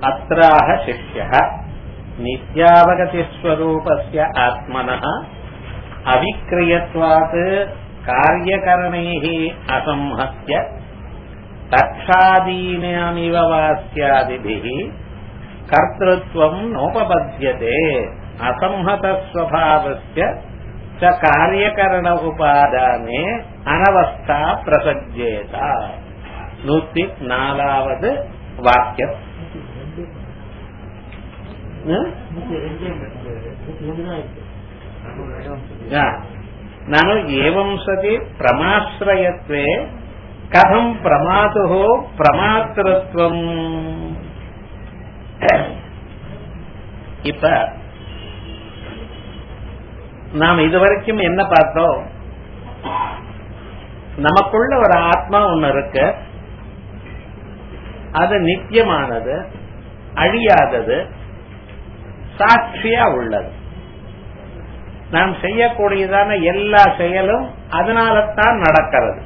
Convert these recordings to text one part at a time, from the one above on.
अत्राह शिष्यः नित्यावगतिस्वरूपस्य आत्मनः अविक्रियत्वात् कार्यकरणैः असंहत्य तक्षादीनामिव वास्यादिभिः कर्तृत्वम् नोपपद्यते असंहतस्वभावस्य च कार्यकरण उपादाने अनवस्था प्रसज्येत நூத்தி நாலாவது வாக்கியம் ನಾನು ಏವಂ ಸತಿ ಪ್ರಮಾಶ್ರಯತ್ವೇ ಕಥಂ ಪ್ರಮಾತು ಪ್ರಮಾತೃತ್ವಂ இப்ப நாம் இதுவரைக்கும் என்ன பார்த்தோம் நமக்குள்ள ஒரு ஆத்மா ஒண்ணு இருக்கு அது நித்தியமானது அழியாதது சாட்சியா உள்ளது நாம் செய்யக்கூடியதான எல்லா செயலும் அதனால்தான் நடக்கிறது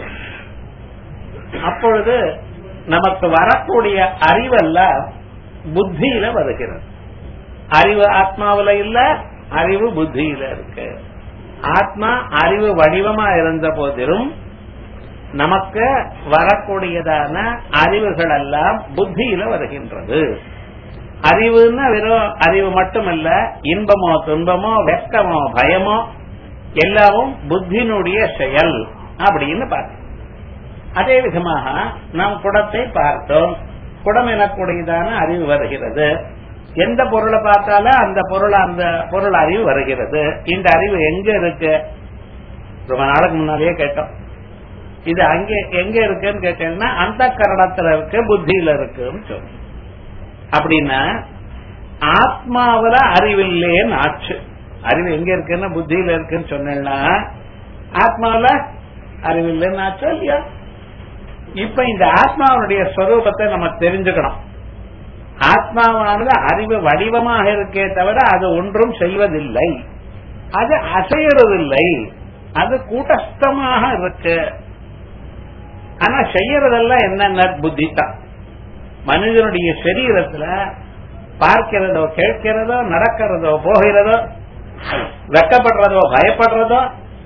அப்பொழுது நமக்கு வரக்கூடிய அறிவெல்லாம் புத்தியில வருகிறது அறிவு ஆத்மாவில இல்ல அறிவு புத்தியில இருக்கு ஆத்மா அறிவு வடிவமா இருந்த போதிலும் நமக்கு வரக்கூடியதான அறிவுகள் எல்லாம் புத்தியில வருகின்றது அறிவுன்னா வெறும் அறிவு மட்டுமல்ல இன்பமோ துன்பமோ வெக்கமோ பயமோ எல்லாமும் புத்தினுடைய செயல் அப்படின்னு பார்த்தோம் அதே விதமாக நாம் குடத்தை பார்த்தோம் குடம் எனக்கூடியதான அறிவு வருகிறது எந்த பொருளை பார்த்தாலும் அந்த பொருள் அந்த பொருள் அறிவு வருகிறது இந்த அறிவு எங்க இருக்கு ரொம்ப நாளுக்கு முன்னாடியே கேட்டோம் இது அங்கே எங்க இருக்குன்னு கேட்டீங்கன்னா அந்த கரணத்துல இருக்கு புத்தியில இருக்குன்னு சொல்லும் அப்படின்னா ஆத்மாவில அறிவில்லேன்னு ஆச்சு அறிவு எங்க இருக்குன்னா புத்தியில இருக்குன்னு சொன்னா ஆத்மாவில அறிவில்லைன்னு ஆச்சோ இல்லையா இப்ப இந்த ஆத்மாவுடைய ஸ்வரூபத்தை நம்ம தெரிஞ்சுக்கணும் ஆத்மாவானது அறிவு வடிவமாக இருக்கே தவிர அது ஒன்றும் செய்வதில்லை அது அசையறதில்லை அது கூட்டஸ்தமாக இருக்கு ஆனா செய்யறதெல்லாம் என்னென்ன புத்தி தான் மனிதனுடைய சரீரத்துல பார்க்கிறதோ கேட்கிறதோ நடக்கிறதோ போகிறதோ வெக்கப்படுறதோ பயப்படுறதோ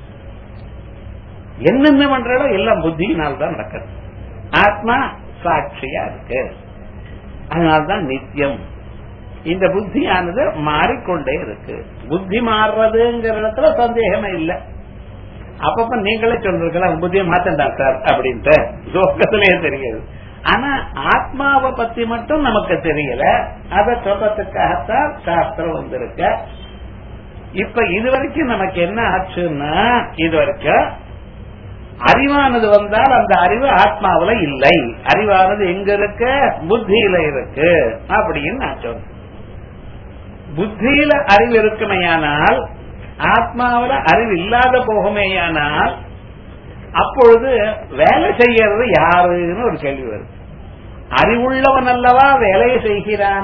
என்னென்ன பண்றதோ எல்லாம் புத்தியினால் தான் நடக்கிறது ஆத்மா சாட்சியா இருக்கு அதனால்தான் நித்தியம் இந்த புத்தியானது மாறிக்கொண்டே இருக்கு புத்தி மாறுறதுங்கிற இடத்துல சந்தேகமே இல்லை அப்பப்ப நீங்களே சொல்றீங்களா புத்தியை மாத்தண்டா சார் அப்படின்ட்டு லோகத்திலேயே தெரியுது ஆனா ஆத்மாவை பத்தி மட்டும் நமக்கு தெரியல அதை சொல்றதுக்காகத்தான் சாஸ்திரம் வந்திருக்க இப்ப இதுவரைக்கும் நமக்கு என்ன ஆச்சுன்னா இது வரைக்கும் அறிவானது வந்தால் அந்த அறிவு ஆத்மாவில இல்லை அறிவானது எங்க இருக்கு புத்தியில இருக்கு அப்படின்னு நான் சொன்னேன் புத்தியில அறிவு இருக்குமையானால் ஆத்மாவில அறிவு இல்லாத போகுமேயானால் அப்பொழுது வேலை செய்யறது யாருன்னு ஒரு கேள்வி வருது அறிவுள்ளவன் அல்லவா வேலையை செய்கிறான்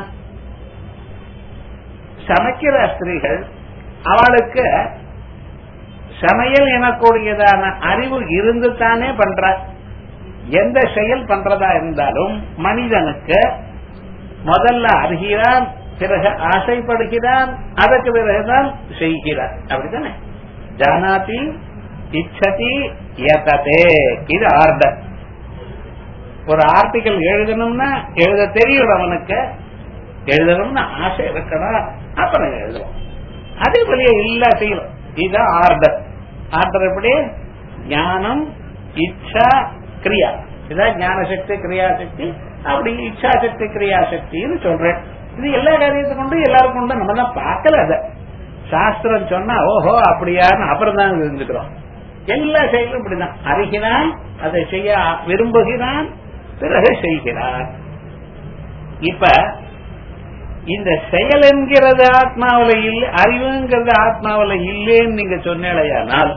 சமைக்கிற ஸ்திரீகள் அவளுக்கு சமையல் எனக்கூடியதான அறிவு இருந்து தானே பண்ற எந்த செயல் பண்றதா இருந்தாலும் மனிதனுக்கு முதல்ல அறிகிறான் பிறகு ஆசைப்படுகிறான் அதற்கு பிறகுதான் செய்கிறான் அப்படித்தானே ஜானாதி இச்சதி எததே இது ஆர்டர் ஒரு ஆர்டிகல் எழுதணும்னா எழுத தெரியும் அவனுக்கு எழுதணும்னு ஆசை இருக்கணும் அப்புறம் எழுதுவோம் அதே போல எல்லா செய்யணும் இதுதான் ஆர்டர் ஆர்டர் எப்படி ஞானம் இச்சா கிரியா இதான் ஞான சக்தி கிரியா சக்தி அப்படி இச்சா சக்தி கிரியா சக்தின்னு சொல்றேன் இது எல்லா காரியத்தை கொண்டு எல்லாருக்கும் கொண்டு நம்ம தான் பார்க்கல அத சாஸ்திரம் சொன்னா ஓஹோ அப்படியான்னு அப்புறம் தான் இருந்துக்கிறோம் எல்லா செயலும் இப்படிதான் அறிகிறான் அதை செய்ய விரும்புகிறான் பிறகு செய்கிறான் இப்ப இந்த செயல் என்கிறது ஆத்மாவில இல்லை அறிவுங்கிறது ஆத்மாவில இல்லேன்னு நீங்க சொன்னேலையானால்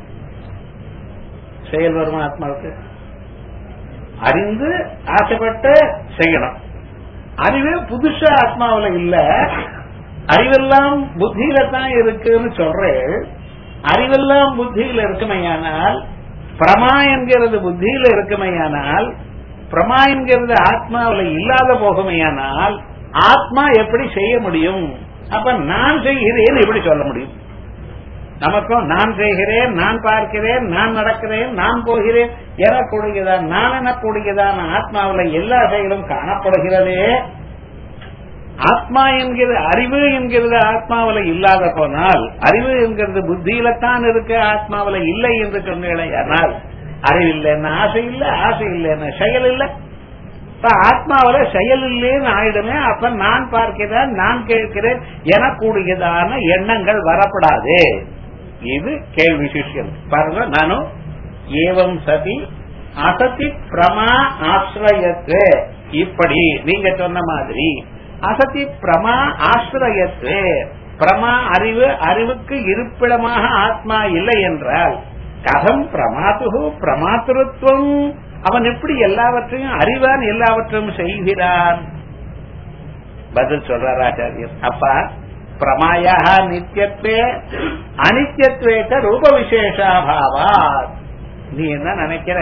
செயல் வருமா ஆத்மாவுக்கு அறிந்து ஆசைப்பட்டு செய்யணும் அறிவே புதுசா ஆத்மாவில இல்ல அறிவெல்லாம் புத்தியில தான் இருக்குன்னு சொல்றேன் அறிவெல்லாம் புத்தியில இருக்குமையானால் பிரமா என்கிறது புத்தியில இருக்குமையானால் பிரமா என்கிறது ஆத்மாவில இல்லாத போகுமையானால் ஆத்மா எப்படி செய்ய முடியும் அப்ப நான் செய்கிறேன் எப்படி சொல்ல முடியும் நமக்கும் நான் செய்கிறேன் நான் பார்க்கிறேன் நான் நடக்கிறேன் நான் போகிறேன் எனக்கூடியதான் நான் எனக்கூடியதான ஆத்மாவில எல்லா செயலும் காணப்படுகிறதே ஆத்மா என்கிற அறிவு என்கிறது ஆத்மாவில இல்லாத போனால் அறிவு என்கிறது புத்தியில தான் இருக்கு ஆத்மாவில இல்லை என்று சொன்னேனால் அறிவு இல்லைன்னா ஆசை இல்ல ஆசை இல்லைன்னா செயல் இல்லை இப்ப ஆத்மாவில செயல் இல்லைன்னு ஆயிடுமே அப்ப நான் பார்க்கிறேன் நான் கேட்கிறேன் எனக்கூடியதான எண்ணங்கள் வரப்படாது இது கேள்வி சிஷ்யம் பாருங்க நானும் ஏவம் சதி அசதி பிரமா ஆசிரயத்து இப்படி நீங்க சொன்ன மாதிரி அசதி பிரமா ஆசிரயத்து பிரமா அறிவு அறிவுக்கு இருப்பிடமாக ஆத்மா இல்லை என்றால் கதம் பிரமாத்து பிரமாத்திருத்துவம் அவன் எப்படி எல்லாவற்றையும் அறிவான் எல்லாவற்றையும் செய்கிறான் பதில் சொல்றார் ஆச்சாரியர் அப்பா பிரமாயா நித்தியத்வே அனித்யத்வேட்ட ரூப விசேஷாபாவா நீ என்ன நினைக்கிற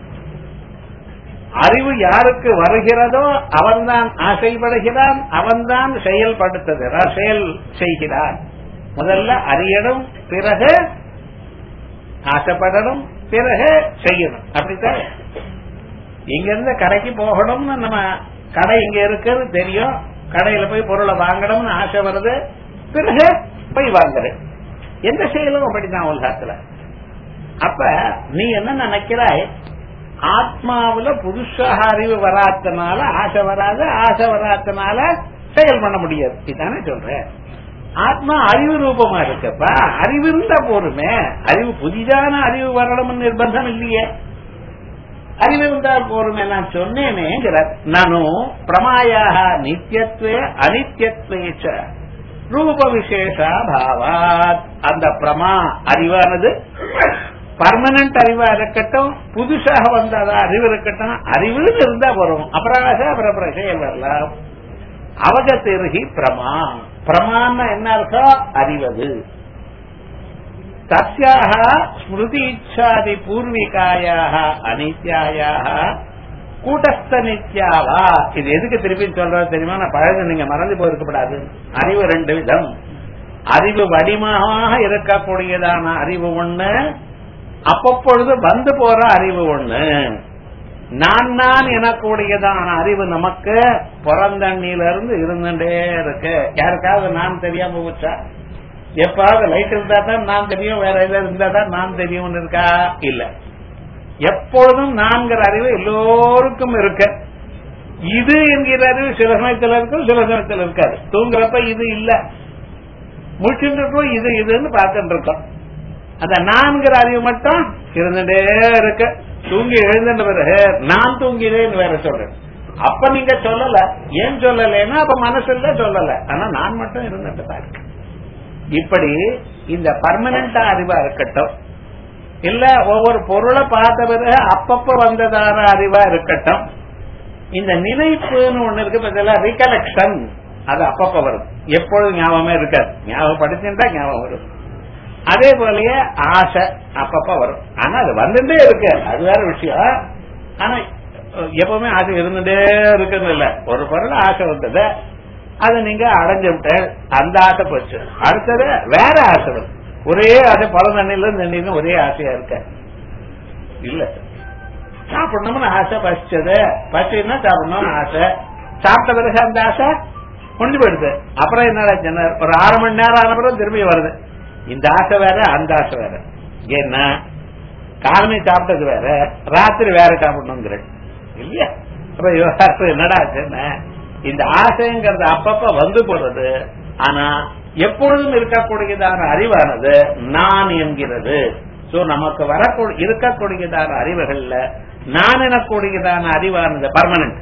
அறிவு யாருக்கு வருகிறதோ அவன்தான் ஆசைப்படுகிறான் அவன்தான் செயல்படுத்துகிறான் செயல் செய்கிறான் முதல்ல அறியணும் பிறகு ஆசைப்படணும் பிறகு செய்யணும் அப்படித்தான் இங்க இருந்து கடைக்கு போகணும்னு நம்ம கடை இங்க இருக்கிறது தெரியும் கடையில போய் பொருளை வாங்கணும்னு ஆசை வருது பிறகு போய் வாங்குறேன் எந்த செயலும் அப்படிதான் உலகத்துல அப்ப நீ என்ன நினைக்கிறாய் ஆத்மாவுல புதுசாக அறிவு வராதனால ஆசை வராது ஆசை வராதனால செயல் பண்ண முடியாது இதுதானே சொல்றேன் ஆத்மா அறிவு ரூபமா இருக்கப்பா அறிவு இருந்தா போருமே அறிவு புதிதான அறிவு வரணும்னு நிர்பந்தம் இல்லையே அறிவு இருந்தால் போருமே நான் சொன்னேனேங்கிறார் நானும் பிரமாயாக நித்தியத்வே அனித்யத்வேச்ச ரூப விசேஷா பாவாத் அந்த பிரமா அறிவானது பர்மனன்ட் அறிவா இருக்கட்டும் புதுசாக வந்த அறிவு இருக்கட்டும் அறிவுன்னு இருந்தா வரும் அபராக அப்புறம் செயல் வரலாம் அவகத்திருகி பிரமா பிரமான்னு என்ன அர்த்தம் அறிவது தஸ்யாக ஸ்மிருதி இச்சாதி பூர்விகாயாக அனித்யாயாக கூட்டஸ்த நித்யாவா இது எதுக்கு திருப்பி சொல்றது தெரியுமா நான் பழகு நீங்க மறந்து போயிருக்கப்படாது அறிவு ரெண்டு விதம் அறிவு வடிவமாக இருக்கக்கூடியதான அறிவு ஒண்ணு அப்பப்பொழுது வந்து போற அறிவு ஒண்ணு நான் நான் எனக்கூடியதான அறிவு நமக்கு பிறந்தண்ணில இருந்து இருந்துட்டே இருக்கு யாருக்காவது நான் தெரியாம போச்சா எப்பாவது லைட் இருந்தா தான் நான் தெரியும் வேற எதாவது இருந்தா தான் நான் தெரியும்னு இருக்கா இல்ல எப்பொழுதும் நான்கிற அறிவு எல்லோருக்கும் இருக்கு இது என்கிற அறிவு சில சமயத்தில் இருக்கும் சில சமயத்தில் இருக்காது தூங்குறப்ப இது இல்ல முடிச்சுட்டு இது இதுன்னு பார்த்துட்டு இருக்கோம் அந்த நான்கிற அறிவு மட்டும் இருந்துட்டே இருக்கு தூங்கி எழுந்துட்ட பிறகு நான் தூங்கினேன்னு வேற சொல்றேன் அப்ப நீங்க சொல்லல ஏன் சொல்லலைன்னா அப்ப மனசுல சொல்லல ஆனா நான் மட்டும் இருந்துட்டு தான் இருக்கேன் இப்படி இந்த பர்மனண்டா அறிவா இருக்கட்டும் இல்ல ஒவ்வொரு பொருளை பார்த்த பிறகு அப்பப்ப வந்ததான அறிவா இருக்கட்டும் இந்த நினைப்புன்னு ஒண்ணு இருக்கு பதிலா ரிகலெக்ஷன் அது அப்பப்ப வரும் எப்பொழுதும் ஞாபகமே இருக்காது ஞாபகப்படுத்தின்றா ஞாபகம் வரும் அதே போலயே ஆசை அப்பப்ப வரும் ஆனா அது வந்துட்டே இருக்கு அது வேற விஷயம் ஆனா எப்பவுமே ஆசை இருந்துட்டே இருக்குன்னு இல்ல ஒரு பொருள் ஆசை வந்தது அது நீங்க அடைஞ்சு விட்ட அந்த ஆசை போச்சு அடுத்தது வேற ஆசை வரும் ஒரே ஆசை பல தண்ணில தண்ணின்னு ஒரே ஆசையா இருக்க இல்ல சாப்பிடணும்னு ஆசை பசிச்சது பசின்னா சாப்பிடணும்னு ஆசை சாப்பிட்ட பிறகு அந்த ஆசை முடிஞ்சு போயிடுது அப்புறம் என்ன ஒரு ஆறு மணி நேரம் ஆன பிறகு திரும்பி வருது இந்த ஆசை வேற அந்த ஆசை வேற ஏன்னா காலமே சாப்பிட்டது வேற ராத்திரி வேற சாப்பிடணுங்கிற இல்லையா அப்ப விவகாரத்தில் என்னடா ஆச்சுன்னா இந்த ஆசைங்கிறது அப்பப்ப வந்து போறது ஆனா எப்பொழுதும் இருக்கக்கூடியதான அறிவானது நான் என்கிறது சோ நமக்கு வரக்கூடிய இருக்கக்கூடியதான அறிவுகள்ல நான் எனக்கூடியதான அறிவானது பர்மனன்ட்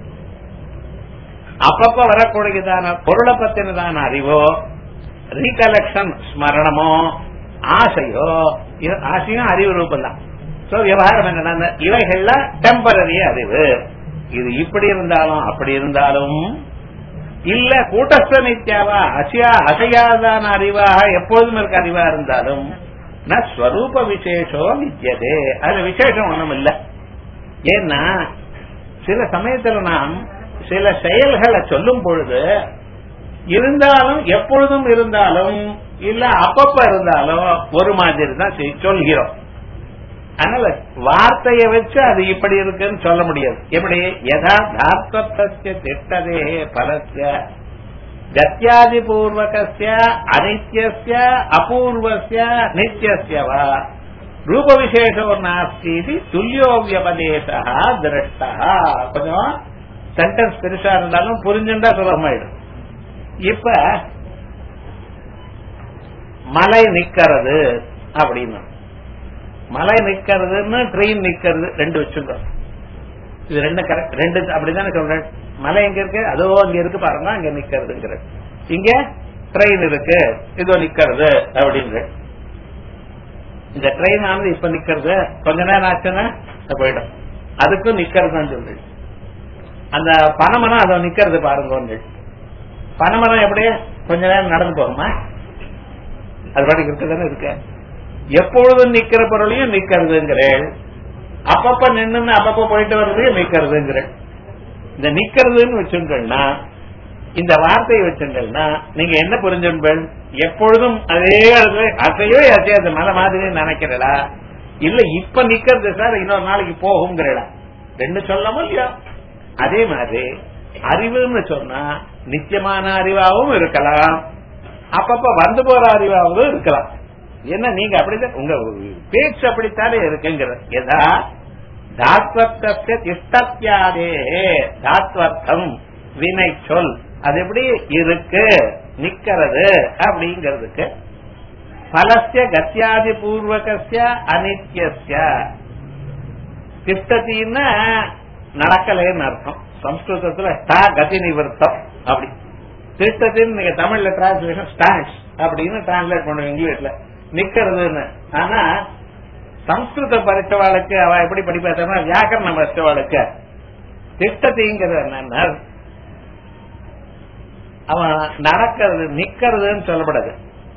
அப்பப்ப வரக்கூடியதான பொருளை பத்தினதான அறிவோ ரீகலெக்ஷன் ஸ்மரணமோ ஆசையோ ஆசையும் அறிவு ரூபம் தான் சோ விவகாரம் என்னன்னா இவைகள்ல டெம்பரரி அறிவு இது இப்படி இருந்தாலும் அப்படி இருந்தாலும் இல்ல கூட்டஸ்த நித்யாவா அசையா அசையாதான அறிவாக எப்போதும் இருக்க அறிவா இருந்தாலும் ந ஸ்வரூப விசேஷோ வித்தியதே அதுல விசேஷம் ஒண்ணும் இல்ல ஏன்னா சில சமயத்துல நாம் சில செயல்களை சொல்லும் பொழுது இருந்தாலும் எப்பொழுதும் இருந்தாலும் இல்ல அப்பப்ப இருந்தாலும் ஒரு மாதிரி தான் செய்- சொல்கிறோம் அதனால வார்த்தையை வச்சு அது இப்படி இருக்குன்னு சொல்ல முடியாது எப்படி யதா தாத்வத்தஸ்ய திட்டதே பலஸ்ய கத்தியாதி பூர்வகஸ்ய அனித்யஸ்ய அபூர்வஸ்ய நித்யஸ்ய வா ரூப விசேஷோ நாஸ்தி இது துல்லியோ வியபதேசா திருஷ்டா கொஞ்சம் சென்டென்ஸ் பெருசா இருந்தாலும் புரிஞ்சுண்டா சுலபமாயிடும் இப்ப மலை நிக்கிறது அப்படின்னு மலை நிக்கிறதுன்னு ட்ரெயின் நிக்கிறது ரெண்டு வச்சுங்க இது ரெண்டு கரெக்ட் ரெண்டு அப்படிதானே சொல்றேன் மலை எங்க இருக்கு அதோ அங்க இருக்கு பாருங்க அங்க நிக்கிறதுங்கிற இங்க ட்ரெயின் இருக்கு இதோ நிக்கிறது அப்படின்னு இந்த ட்ரெயின் ஆனது இப்ப நிக்கிறது கொஞ்ச நேரம் ஆச்சுன்னா அது போயிடும் அதுக்கும் நிக்கிறதுன்னு சொல்லு அந்த பனைமரம் அதோ நிக்கிறது பாருங்க பனைமரம் எப்படி கொஞ்ச நேரம் நடந்து போகுமா அது பாட்டுக்கு இருக்குதானே இருக்கு எப்பொழுதும் நிக்கிற பொருளையும் நிக்கிறதுங்கிறேன் அப்பப்ப நின்னு அப்பப்ப போயிட்டு வர்றதையும் நிக்கிறதுங்கிறேன் இந்த நிக்கிறதுன்னு வச்சுங்கன்னா இந்த வார்த்தையை வச்சுங்கன்னா நீங்க என்ன புரிஞ்சுங்கள் எப்பொழுதும் அதே இடத்துல அசையோ அசையாது மலை மாதிரி நினைக்கிறடா இல்ல இப்ப நிக்கிறது சார் இன்னொரு நாளைக்கு போகுங்கிறடா ரெண்டு சொல்லவும் இல்லையா அதே மாதிரி அறிவுன்னு சொன்னா நித்தியமான அறிவாகவும் இருக்கலாம் அப்பப்ப வந்து போற அறிவாகவும் இருக்கலாம் என்ன நீங்க அப்படிதான் உங்க பேச்சு அப்படித்தானே இருக்குங்கிற எதா தாத்வர்த்தஸ்ய திஷ்டத்தியாதே தாத்வர்த்தம் வினை சொல் அது எப்படி இருக்கு நிக்கிறது அப்படிங்கிறதுக்கு பலஸ்ய கத்தியாதி பூர்வகஸ்ய அனித்யஸ்ய திஷ்டத்தின்னா நடக்கலைன்னு அர்த்தம் சம்ஸ்கிருதத்துல ஸ்டா கதி நிவர்த்தம் அப்படி திட்டத்தின் நீங்க தமிழ்ல டிரான்ஸ்லேஷன் ஸ்டாண்ட்ஸ் அப்படின்னு டிரான்ஸ்லேட் பண்ணுவோம் இங்கிலீஷ்ல நிக்கிறதுன்னு ஆனா சம்ஸ்கிருத படிச்சவாளுக்கு அவ எப்படி படிப்பாத்தா வியாக்கரணம் படிச்சவாளுக்கு திட்டத்திங்கிறது என்னன்னா அவன் நடக்கிறது நிக்கிறதுன்னு சொல்லப்படாது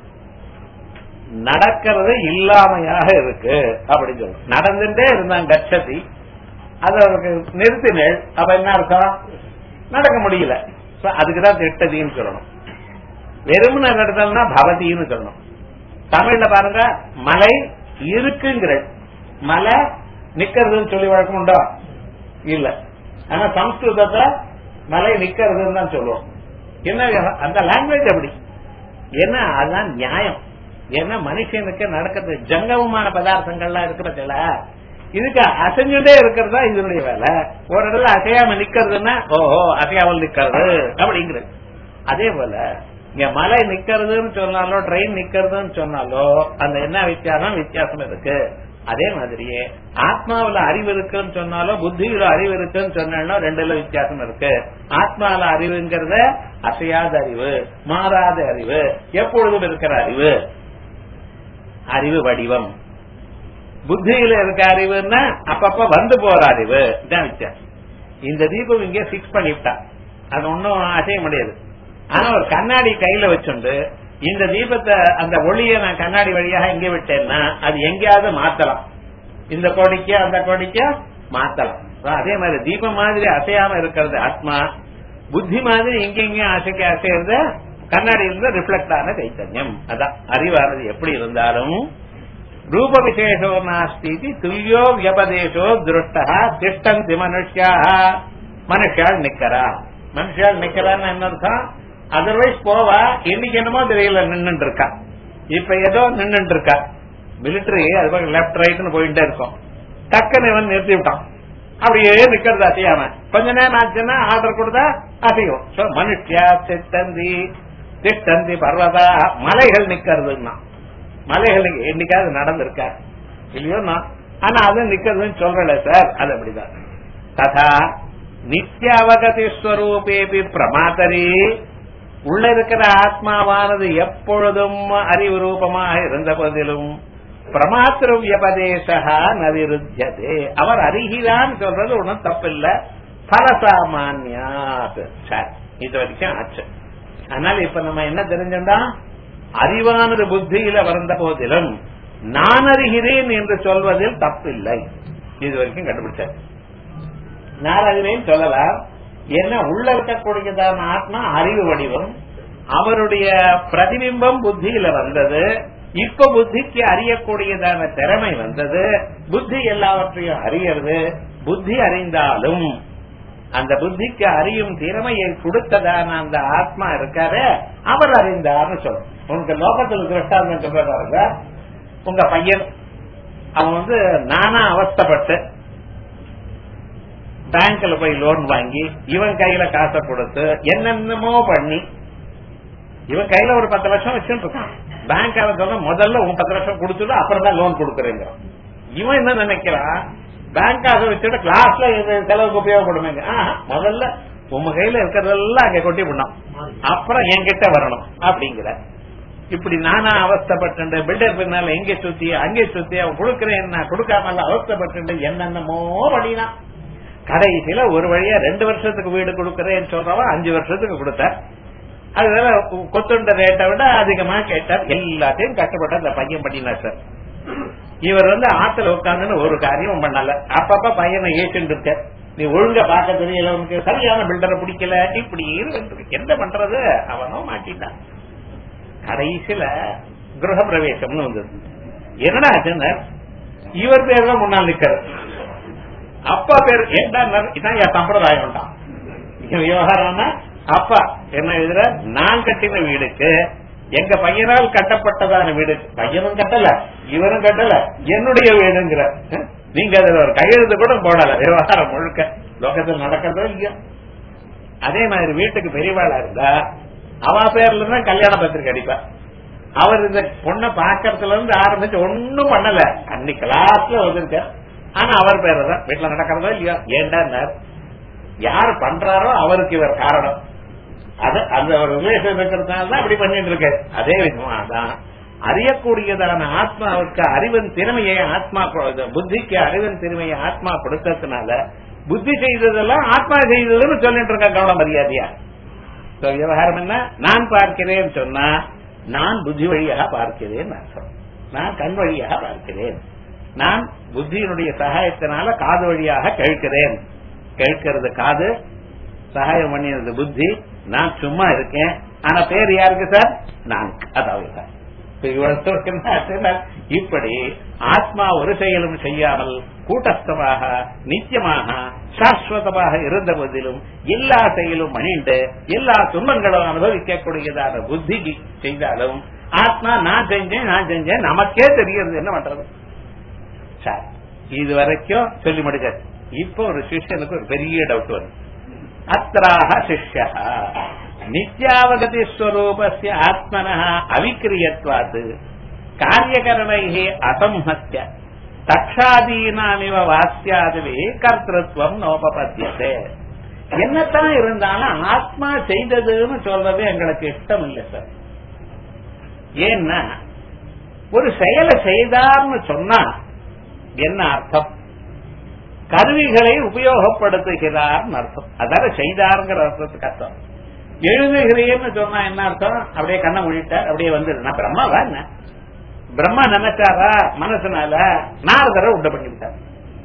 நடக்கிறது இல்லாமையாக இருக்கு அப்படின்னு சொல்லு நடந்துட்டே இருந்தான் கச்சதி அது அவருக்கு நிறுத்தினேள் அப்ப என்ன அர்த்தம் நடக்க முடியல So, அதுக்குதான் திட்டதின்னு சொல்லணும் வெறுமன நடத்தல்னா பவதின்னு சொல்லணும் தமிழ்ல பாருங்க மலை இருக்குங்கிற மலை நிக்கிறதுன்னு சொல்லி வழக்கம் உண்டோ இல்ல ஆனா சம்ஸ்கிருதத்துல மலை நிக்கிறதுன்னு தான் சொல்லுவோம் என்ன அந்த லாங்குவேஜ் அப்படி ஏன்னா அதுதான் நியாயம் ஏன்னா மனுஷனுக்கு நடக்கிறது ஜங்கமமான பதார்த்தங்கள்லாம் இருக்கு பத்தில இதுக்கு அசைஞ்சுட்டே இருக்கிறது தான் இதனுடைய வேலை ஒரு இடத்துல அசையாம நிக்கிறதுன்னா ஓஹோ அசையாமல் நிக்கிறது அப்படிங்கிறது அதே போல இங்க மலை நிக்கிறதுன்னு சொன்னாலோ ட்ரெயின் நிக்கிறதுன்னு சொன்னாலோ அந்த என்ன வித்தியாசம் வித்தியாசம் இருக்கு அதே மாதிரியே ஆத்மாவுல அறிவு இருக்குன்னு சொன்னாலோ புத்தியில அறிவு இருக்குன்னு சொன்னாலும் ரெண்டுல வித்தியாசம் இருக்கு ஆத்மாவில அறிவுங்கிறத அசையாத அறிவு மாறாத அறிவு எப்பொழுதும் இருக்கிற அறிவு அறிவு வடிவம் புத்தியில இருக்க அறிவுன்னா அப்பப்ப வந்து போற அறிவு இதான் வித்தியாசம் இந்த தீபம் இங்க பிக்ஸ் பண்ணிவிட்டா அது ஒன்னும் அசைய முடியாது ஆனா ஒரு கண்ணாடி கையில வச்சுண்டு இந்த தீபத்தை அந்த ஒளியை நான் கண்ணாடி வழியாக இங்க விட்டேன்னா அது எங்கேயாவது மாத்தலாம் இந்த கோடிக்கு அந்த கோடிக்கு மாத்தலாம் அதே மாதிரி தீபம் மாதிரி அசையாம இருக்கிறது ஆத்மா புத்தி மாதிரி எங்கெங்கயும் அசைக்க அசைறது கண்ணாடி இருந்து ரிஃப்ளெக்ட் ஆன சைத்தன்யம் அதான் அறிவானது எப்படி இருந்தாலும் ரூப விசேஷோ நாஸ்தி துல்லியோ வியபதேசோ திருஷ்டா திஷ்டந்தி மனுஷியா மனுஷால் நிக்கிறா மனுஷால் நிக்கிறான்னு என்ன அர்த்தம் அதர்வைஸ் போவா இன்னைக்கு என்னமோ தெரியல நின்னுட்டு இருக்கா இப்ப ஏதோ நின்னுட்டு இருக்கா மிலிட்டரி அது பக்கம் லெப்ட் ரைட்னு போயிட்டே இருக்கும் டக்குன்னு இவன் நிறுத்தி விட்டான் அப்படியே நிக்கிறது அசையாம கொஞ்ச நேரம் ஆச்சுன்னா ஆர்டர் கொடுத்தா அசையும் So, மனுஷியா சித்தந்தி திட்டந்தி பர்வதா மலைகள் நிக்கிறதுன்னா மலைகள் என்னைக்காவது நடந்திருக்கா இல்லையோ நான் ஆனா அது நிக்கிறதுன்னு சொல்றல சார் அது அப்படிதான் ததா நித்திய அவகதி ஸ்வரூபேபி பிரமாதரி உள்ள இருக்கிற ஆத்மாவானது எப்பொழுதும் அறிவு ரூபமாக இருந்த போதிலும் பிரமாத்திரு வியபதேசா நவிருத்தியதே அவர் அருகிதான் சொல்றது ஒன்றும் தப்பில்ல பலசாமான்யாத் சரி இது வரைக்கும் ஆச்சு அதனால இப்ப நம்ம என்ன தெரிஞ்சோம்டா அறிவானது புத்தியில வந்த போதிலும் நான் அறிகிறேன் என்று சொல்வதில் தப்பில்லை இது வரைக்கும் கண்டுபிடிச்சார் நான் அறிவேன் சொல்லலாம் என்ன உள்ள இருக்கக்கூடியதான ஆத்மா அறிவு வடிவம் அவருடைய பிரதிபிம்பம் புத்தியில வந்தது இப்ப புத்திக்கு அறியக்கூடியதான திறமை வந்தது புத்தி எல்லாவற்றையும் அறியறது புத்தி அறிந்தாலும் அந்த புத்திக்கு அறியும் திறமையை கொடுத்ததான அந்த ஆத்மா இருக்காரு அவர் அறிந்தார்னு சொல்லும் உனக்கு லோகத்தில் திருஷ்டாந்தம் சொல்றதாங்க உங்க பையன் அவன் வந்து நானா அவஸ்தப்பட்டு பேங்க்ல போய் லோன் வாங்கி இவன் கையில காசை கொடுத்து என்னென்னமோ பண்ணி இவன் கையில ஒரு பத்து லட்சம் வச்சுட்டு இருக்கான் பேங்க் சொல்ல முதல்ல உன் பத்து லட்சம் கொடுத்துட்டு அப்புறம் தான் லோன் கொடுக்குறேங்க இவன் என்ன நினைக்கிறான் பேங்க் காசை வச்சுட்டு கிளாஸ்ல இது செலவுக்கு உபயோகப்படுமேங்க ஆஹா, முதல்ல உங்க கையில இருக்கிறதெல்லாம் அங்க கொட்டி பண்ணோம் அப்புறம் என்கிட்ட வரணும் அப்படிங்கிற இப்படி நானா அவஸ்தப்பட்டு பில்டர் பின்னால எங்க சுத்தி அங்கே சுத்தி அவன் கொடுக்கறேன் நான் கொடுக்காம அவஸ்தப்பட்டு என்னென்னமோ பண்ணினான் கடைசியில ஒரு வழியா ரெண்டு வருஷத்துக்கு வீடு கொடுக்கறேன்னு சொல்றவன் அஞ்சு வருஷத்துக்கு கொடுத்தார் அதனால கொத்துண்ட ரேட்டை விட அதிகமா கேட்டார் எல்லாத்தையும் கஷ்டப்பட்ட அந்த பையன் பண்ணினார் சார் இவர் வந்து ஆத்துல உட்கார்ந்து ஒரு காரியம் பண்ணல அப்பப்ப பையனை ஏற்றுட்டு இருக்க நீ ஒழுங்கா பார்க்க தெரியல உனக்கு சரியான பில்டரை பிடிக்கல இப்படி இருக்கு. என்ன பண்றது அவனும் மாட்டிட்டான் கடைசியில கிரக பிரவேசம்னு வந்தது என்னடா ஆச்சுன்னு இவர் பேர் தான் முன்னால் நிக்கிறது அப்பா பேர் என்ன இதான் என் சம்பிரதாயம் தான் விவகாரம்னா அப்பா என்ன எழுதுற நான் கட்டின வீடுக்கு எங்க பையனால் கட்டப்பட்டதான வீடு பையனும் கட்டல இவரும் கட்டல என்னுடைய வீடுங்கிற அஹ், நீங்க அதுல ஒரு கையெழுத்து கூட போடல விவகாரம் முழுக்க லோகத்தில் நடக்கிறதோ இல்லையோ அதே மாதிரி வீட்டுக்கு பெரியவாளா இருந்தா அவ பேர்ல தான் கல்யாண பத்திரிக்கை அடிப்பா அவர் இந்த பொண்ணை பாக்கறதுல இருந்து ஆரம்பிச்சு ஒண்ணும் பண்ணல அன்னைக்கு கிளாஸ்ல வந்திருக்க ஆனா அவர் பேர்ல தான் வீட்டுல நடக்கிறதோ இல்லையோ ஏண்டா யார் பண்றாரோ அவருக்கு இவர் காரணம் அது அந்த ஒரு ரிலேஷன் இருக்கிறதுனால தான் அப்படி பண்ணிட்டு இருக்கு அதே விதமா தான் அறியக்கூடியதான ஆத்மாவுக்கு அறிவன் திறமையை ஆத்மா கொ- புத்திக்கு அறிவன் திறமையை ஆத்மா கொடுத்ததுனால புத்தி செய்ததெல்லாம் ஆத்மா செய்ததுன்னு சொல்லிட்டு இருக்க கவனம் மரியாதையா So, விவகாரம் என்ன நான் பார்க்கிறேன் சொன்னா நான் புத்தி வழியாக பார்க்கிறேன் அர்த்தம் நான் கண் வழியாக பார்க்கிறேன் நான் புத்தியினுடைய சகாயத்தினால காது வழியாக கேட்கிறேன் கேட்கிறது காது சகாயம் பண்ணினது புத்தி நான் சும்மா இருக்கேன் ஆனா பேர் யாருக்கு சார் நான் அதாவது சார் இப்ப இவ்வளவு என்ன ஆச்சுன்னா, இப்படி ஆத்மா ஒரு செயலும் செய்யாமல் கூட்டஸ்தமாக நித்தியமாக சாஸ்வதமாக இருந்த போதிலும் எல்லா செயலும் மணிண்டு எல்லா துன்பங்களும் அனுபவிக்கக்கூடியதான புத்தி செய்தாலும் ஆத்மா நான் செஞ்சேன் நான் செஞ்சேன் நமக்கே தெரியுது என்ன பண்றது சார் இது வரைக்கும் சொல்லி முடிச்சாச்சு இப்போ ஒரு சிஷ்யனுக்கு ஒரு பெரிய டவுட் வரும் அத்ராக சிஷ்யா நித்யாவகதி ஸ்வரூபஸ்ய ஆத்மன அவிக்கிரியத்வாத் காரியகரணை அசம்ஹத்ய தக்ஷாதீனாமிவ வாசியாதுவே கர்த்தத்துவம் நோபபத்தியதே என்னத்தான் இருந்தாலும் ஆத்மா செய்ததுன்னு சொல்றது எங்களுக்கு இஷ்டம் இல்லை சார் ஏன்னா ஒரு செயலை செய்தார்னு சொன்னா என்ன அர்த்தம் கருவிகளை உபயோகப்படுத்துகிறார் அர்த்தம் அதாவது செய்தாருங்கிற அர்த்தத்துக்கு அர்த்தம் எழுதுகிறேன்னு சொன்னா என்ன அர்த்தம் அப்படியே கண்ணை மூடிட்டார் அப்படியே வந்து நான் பிரம்மாவா என்ன பிரம்மா நினைச்சாரா மனசுனால நாரதரை உண்ட பண்ணிவிட்டார்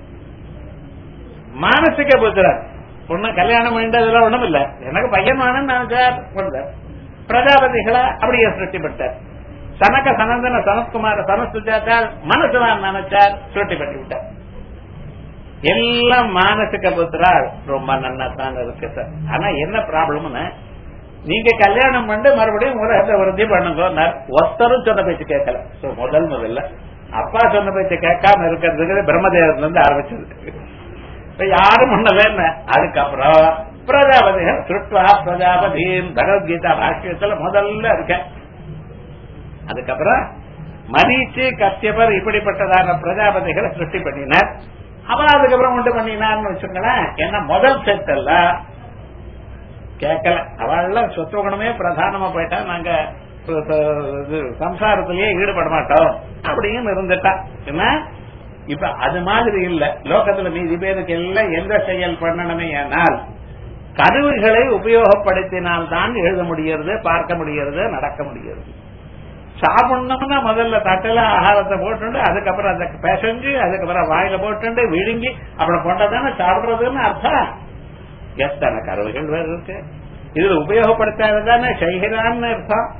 மானசிக புத்திரர் பொண்ணு கல்யாணம் பண்ணிட்டதுல ஒண்ணும் இல்ல எனக்கு பையன் வேணும்னு நினைச்சார் கொண்டார் பிரஜாபதிகளை அப்படியே சிருஷ்டிப்பட்டார் சனக சனந்தன சனத்குமார சனசுஜாத்தார் மனசுதான் நினைச்சார் சிருஷ்டிப்பட்டு விட்டார் எல்லாம் மானசிக புத்திரா ரொம்ப நன்னா தான் இருக்கு சார் ஆனா என்ன ப்ராப்ளம்னு நீங்க கல்யாணம் பண்ணி மறுபடியும் உலகத்தை விருத்தி பண்ணுங்க ஒருத்தரும் சொன்ன பேச்சு கேட்கல So, முதல் முதல்ல அப்பா சொன்ன பேச்சு கேட்காம இருக்கிறதுக்கு பிரம்மதேவத்துல இருந்து ஆரம்பிச்சது இப்ப யாரும் பண்ணல என்ன அதுக்கப்புறம் பிரஜாபதிகள் சுட்வா பிரஜாபதியின் பகவத்கீதா பாஷ்யத்துல முதல்ல இருக்க அதுக்கப்புறம் மரீச்சு கத்தியபர் இப்படிப்பட்டதான பிரஜாபதிகளை சிருஷ்டி பண்ணினார் அவன் அதுக்கப்புறம் உண்டு பண்ணினான்னு வச்சுங்களேன் ஏன்னா முதல் செட் எல்லாம் கேட்கல அவள்லாம் சொத்து குணமே பிரதானமா போயிட்டா நாங்க சு- சு- இது சம்சாரத்திலேயே ஈடுபட மாட்டோம் அப்படின்னு இருந்துட்டா என்ன இப்ப அது மாதிரி இல்ல லோகத்துல மீதி பேருக்கு எல்லாம் எந்த செயல் பண்ணணுமே ஆனால் கருவிகளை உபயோகப்படுத்தினால் தான் எழுத முடிகிறது பார்க்க முடிகிறது நடக்க முடிகிறது சாப்பிடணும்னா முதல்ல தட்டில ஆகாரத்தை போட்டுண்டு அதுக்கப்புறம் அதை பிசைஞ்சு அதுக்கப்புறம் வாயில போட்டுண்டு விழுங்கி அப்புறம் கொண்டதானே சாப்பிடுறதுன்னு அர்த்தம் எத்தனை கருவிகள் வேறு இருக்கு இதுல உபயோகப்படுத்தாததானே செய்கிறான்னு அர்த்தம்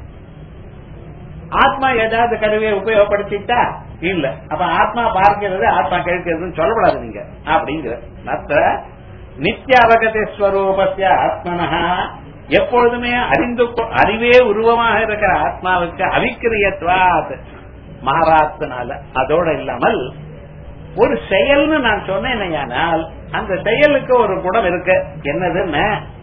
ஆத்மா ஏதாவது கருவியை உபயோகப்படுத்திட்டா இல்ல அப்ப ஆத்மா பார்க்கிறது ஆத்மா கேட்கிறதுன்னு சொல்லக்கூடாது நீங்க அப்படிங்கிற மற்ற நித்திய அவகதி ஸ்வரூபத்திய ஆத்மனஹா எப்பொழுதுமே அறிந்து கொ- அறிவே உருவமாக இருக்கிற ஆத்மாவுக்கு அவிக்கிரியத்வாத் மாறாத்தினால அதோட இல்லாமல் ஒரு செயல்னு நான் சொன்னேனையானால் அந்த செயலுக்கு ஒரு குணம் இருக்கு என்னதுன்னு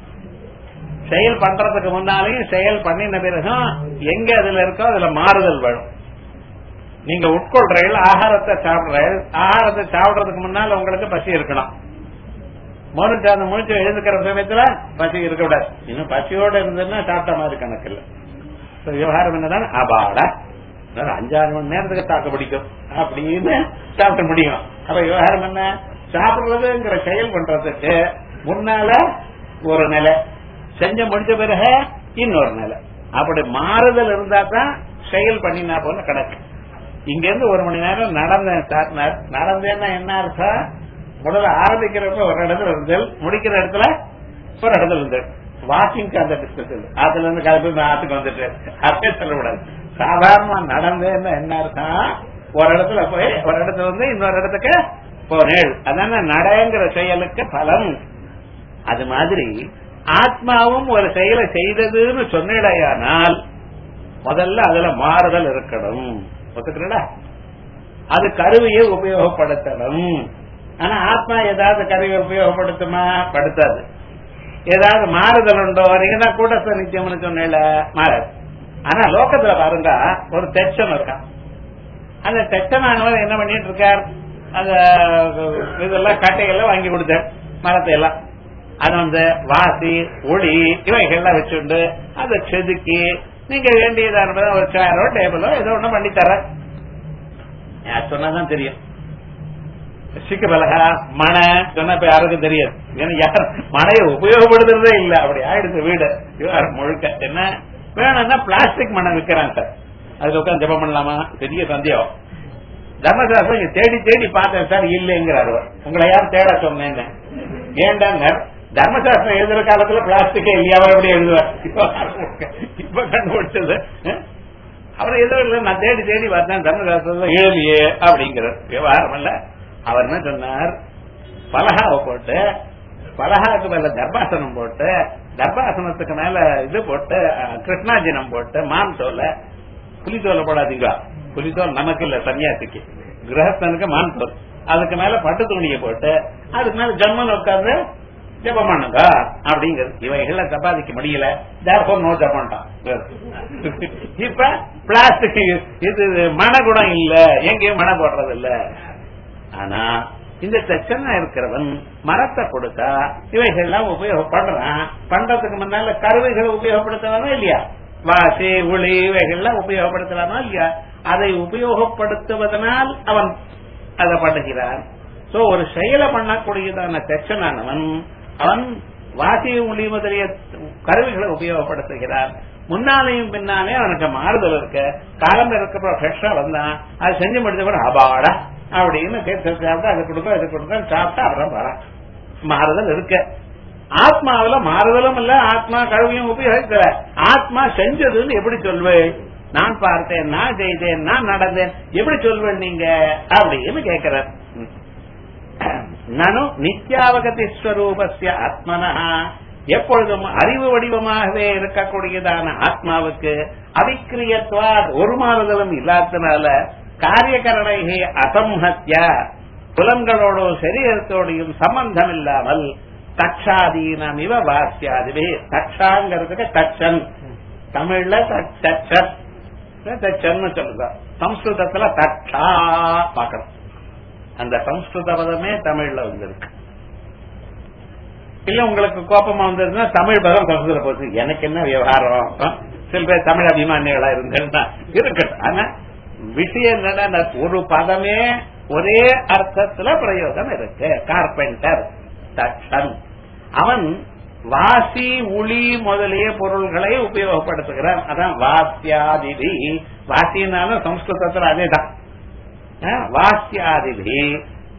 செயல் பண்றதுக்கு முன்னாலேயும் செயல் பண்ணின பிறகும் எங்க அதுல இருக்கோ அதுல மாறுதல் வரும் நீங்க உட்கொள்றீர்கள் ஆகாரத்தை சாப்பிடுறீர்கள் ஆகாரத்தை சாப்பிடுறதுக்கு முன்னால உங்களுக்கு பசி இருக்கணும் மறுச்சு அந்த முழிச்சு எழுந்துக்கிற சமயத்துல பசி இருக்கக்கூடாது இன்னும் பசியோட இருந்ததுன்னா சாப்பிட்ட மாதிரி கணக்கு இல்ல So, விவகாரம் என்னதான் அபாடா இன்னொரு அஞ்சாறு மணி நேரத்துக்கு தாக்கு பிடிக்கும் அப்படின்னு சாப்பிட முடியும் அப்ப விவகாரம் என்ன சாப்பிடுறதுங்கிற செயல் பண்றதுக்கு முன்னால ஒரு நிலை செஞ்ச முடிச்ச பிறகு இன்னொரு நிலை அப்படி மாறுதல் இருந்தா தான் செயல் பண்ணினா போல கணக்கு இங்க இருந்து ஒரு மணி நேரம் நடந்தேன் சார் நடந்தேன்னா என்ன அர்த்தம் முதல்ல ஆரம்பிக்கிறப்ப ஒரு இடத்துல இருந்தல் முடிக்கிற இடத்துல ஒரு இடத்துல இருந்தல் வாக்கிங்க்கு அந்த டிஸ்டன்ஸ் அதுல இருந்து கிளம்பி ஆத்துக்கு வந்துட்டு அப்படியே சொல்லக்கூடாது சாதாரணமா நடந்தேன்னா என்ன அர்த்தம் ஒரு இடத்துல போய் ஒரு இடத்துல வந்து இன்னொரு இடத்துக்கு போனேள் அதான நடங்கிற செயலுக்கு பலன் அது மாதிரி ஆத்மாவும் ஒரு செயலை செய்ததுன்னு சொன்னிடையானால் முதல்ல அதுல மாறுதல் இருக்கணும் ஒத்துக்கிறா அது கருவியை உபயோகப்படுத்தணும் ஆனா ஆத்மா ஏதாவது கருவியை உபயோகப்படுத்துமா படுத்தாது ஏதாவது மாறுதல் உண்டோ நீங்க தான் கூட்டஸ்த நித்தியம்னு சொன்னேல மாறாது ஆனா லோகத்துல பாருங்க ஒரு தெச்சம் இருக்கான் அந்த தெச்சனானவர் என்ன பண்ணிட்டு இருக்கார் அந்த இதெல்லாம் கட்டைகள்லாம் வாங்கி கொடுத்தார் மரத்தை எல்லாம் அது வந்து வாசி ஒளி இவைகள்லாம் வச்சுண்டு அதை செதுக்கி நீங்க வேண்டியதான ஒரு சேரோ டேபிளோ ஏதோ ஒண்ணு பண்ணி தர சொன்னாதான் தெரியும் சிக்க பலகா மனை சொன்ன இப்ப யாருக்கும் தெரியாது ஏன்னா யார் மனையை உபயோகப்படுத்துறதே இல்ல அப்படி ஆயிடுச்சு வீடு விவகாரம் முழுக்க என்ன வேணும்னா பிளாஸ்டிக் மனை விற்கிறாங்க சார் அதுல உட்காந்து ஜெபம் பண்ணலாமா பெரிய சந்தேகம் தர்மசாஸ்திரம் இங்க தேடி தேடி பார்த்தேன் சார் இல்லைங்கிறாரு அவர். உங்களை யார் தேட சொன்னேன்னு ஏண்டாங்க தர்மசாஸ்திரம் எழுதுற காலத்துல பிளாஸ்டிக்கே இல்லையா அவர் எப்படி எழுதுவார் இப்ப கண்டுபிடிச்சது அஹ்? அவர் எதுவும் இல்லை நான் தேடி தேடி பார்த்தேன் தர்மசாஸ்திரத்துல எழுதியே அப்படிங்கிறார் விவகாரம் இல்ல அவர் என்ன சொன்னார் பலகாவை போட்டு பலகாவுக்கு மேல தர்பாசனம் போட்டு தர்பாசனத்துக்கு மேல இது போட்டு அஹ், கிருஷ்ணாஜினம் போட்டு மான் தோலை புலித்தோலை போடாதீங்க புலித்தோல் நமக்கு இல்ல சன்னியாசிக்கு கிரகஸ்தனுக்கு மான் தோல் அதுக்கு மேல பட்டு துணியை போட்டு அதுக்கு மேல ஜம்மன் உட்கார்ந்து ஜபம் பண்ணுங்க அப்படிங்கிறது இவைகள சம்பாதிக்க முடியல தேர்ஃபோர் நோ ஜப்பான்ட்டான் இப்ப பிளாஸ்டிக் இது மனகுணம் இல்ல எங்கேயும் மன போடுறது இல்ல ஆனா இந்த தச்சனா இருக்கிறவன் மரத்தை கொடுத்தா இவைகள்லாம் உபயோகப்படுறான் பண்றதுக்கு முன்னால கருவிகளை உபயோகப்படுத்தலாமா இல்லையா வாசி ஒளி இவைகள்லாம் உபயோகப்படுத்தலாமா இல்லையா அதை உபயோகப்படுத்துவதனால் அவன் அதை பண்ணுகிறான் சோ ஒரு செயலை பண்ணக்கூடியதான தச்சனானவன் அவன் வாசி ஒளி முதலிய கருவிகளை உபயோகப்படுத்துகிறான் முன்னாலேயும் பின்னாலே அவனுக்கு மாறுதல் இருக்கு காலம் இருக்கப்ப ஃப்ரெஷ்ஷா வந்தான் அது செஞ்சு முடிச்ச கூட அபாடா அப்படின்னு கேட்டு சாப்பிட்டா அது கொடுக்க இது கொடுக்க சாப்பிட்டா அப்புறம் வரான் மாறுதல் இருக்கு ஆத்மாவில மாறுதலும் இல்ல ஆத்மா கழுவியும் உபயோகிக்கல ஆத்மா செஞ்சதுன்னு எப்படி சொல்வேன் நான் பார்த்தேன் நான் செய்தேன் நான் நடந்தேன் எப்படி சொல்வேன் நீங்க அப்படின்னு கேட்கிறார் நனு நித்யாவகதி ஸ்வரூபஸ்ய ஆத்மனா எப்பொழுதும் அறிவு வடிவமாகவே இருக்கக்கூடியதான ஆத்மாவுக்கு அவிக்கிரியத்வா ஒரு மாறுதலும் இல்லாதனால காரியகரணைகை அசம்ஹத்ய புலன்களோடும் சரீரத்தோடையும் சம்பந்தம் இல்லாமல் தக்ஷாதீனம் இவ வாசியாதிவே தக்ஷாங்கிறதுக்கு தச்சன் தமிழ்ல தச்சன் தச்சன்னு சொல்லுங்க சம்ஸ்கிருதத்துல தக்ஷா பார்க்கணும் அந்த சம்ஸ்கிருத பதமே தமிழ்ல வந்திருக்கு இல்ல உங்களுக்கு கோபமா வந்ததுன்னா தமிழ் பதம் சம்ஸ்கிருத போச்சு எனக்கு என்ன விவகாரம் சில பேர் தமிழ் அபிமானிகளா இருந்தேன்னா இருக்கட்டும் ஆனா விஷயம் என்னன்னா ஒரு பதமே ஒரே அர்த்தத்துல பிரயோகம் இருக்கு கார்பெண்டர் தட்சன் அவன் வாசி உளி முதலிய பொருள்களை உபயோகப்படுத்துகிறான் அதான் வாசியாதிதி வாசினாலும் சம்ஸ்கிருதத்துல அதேதான் வாசியாதிதி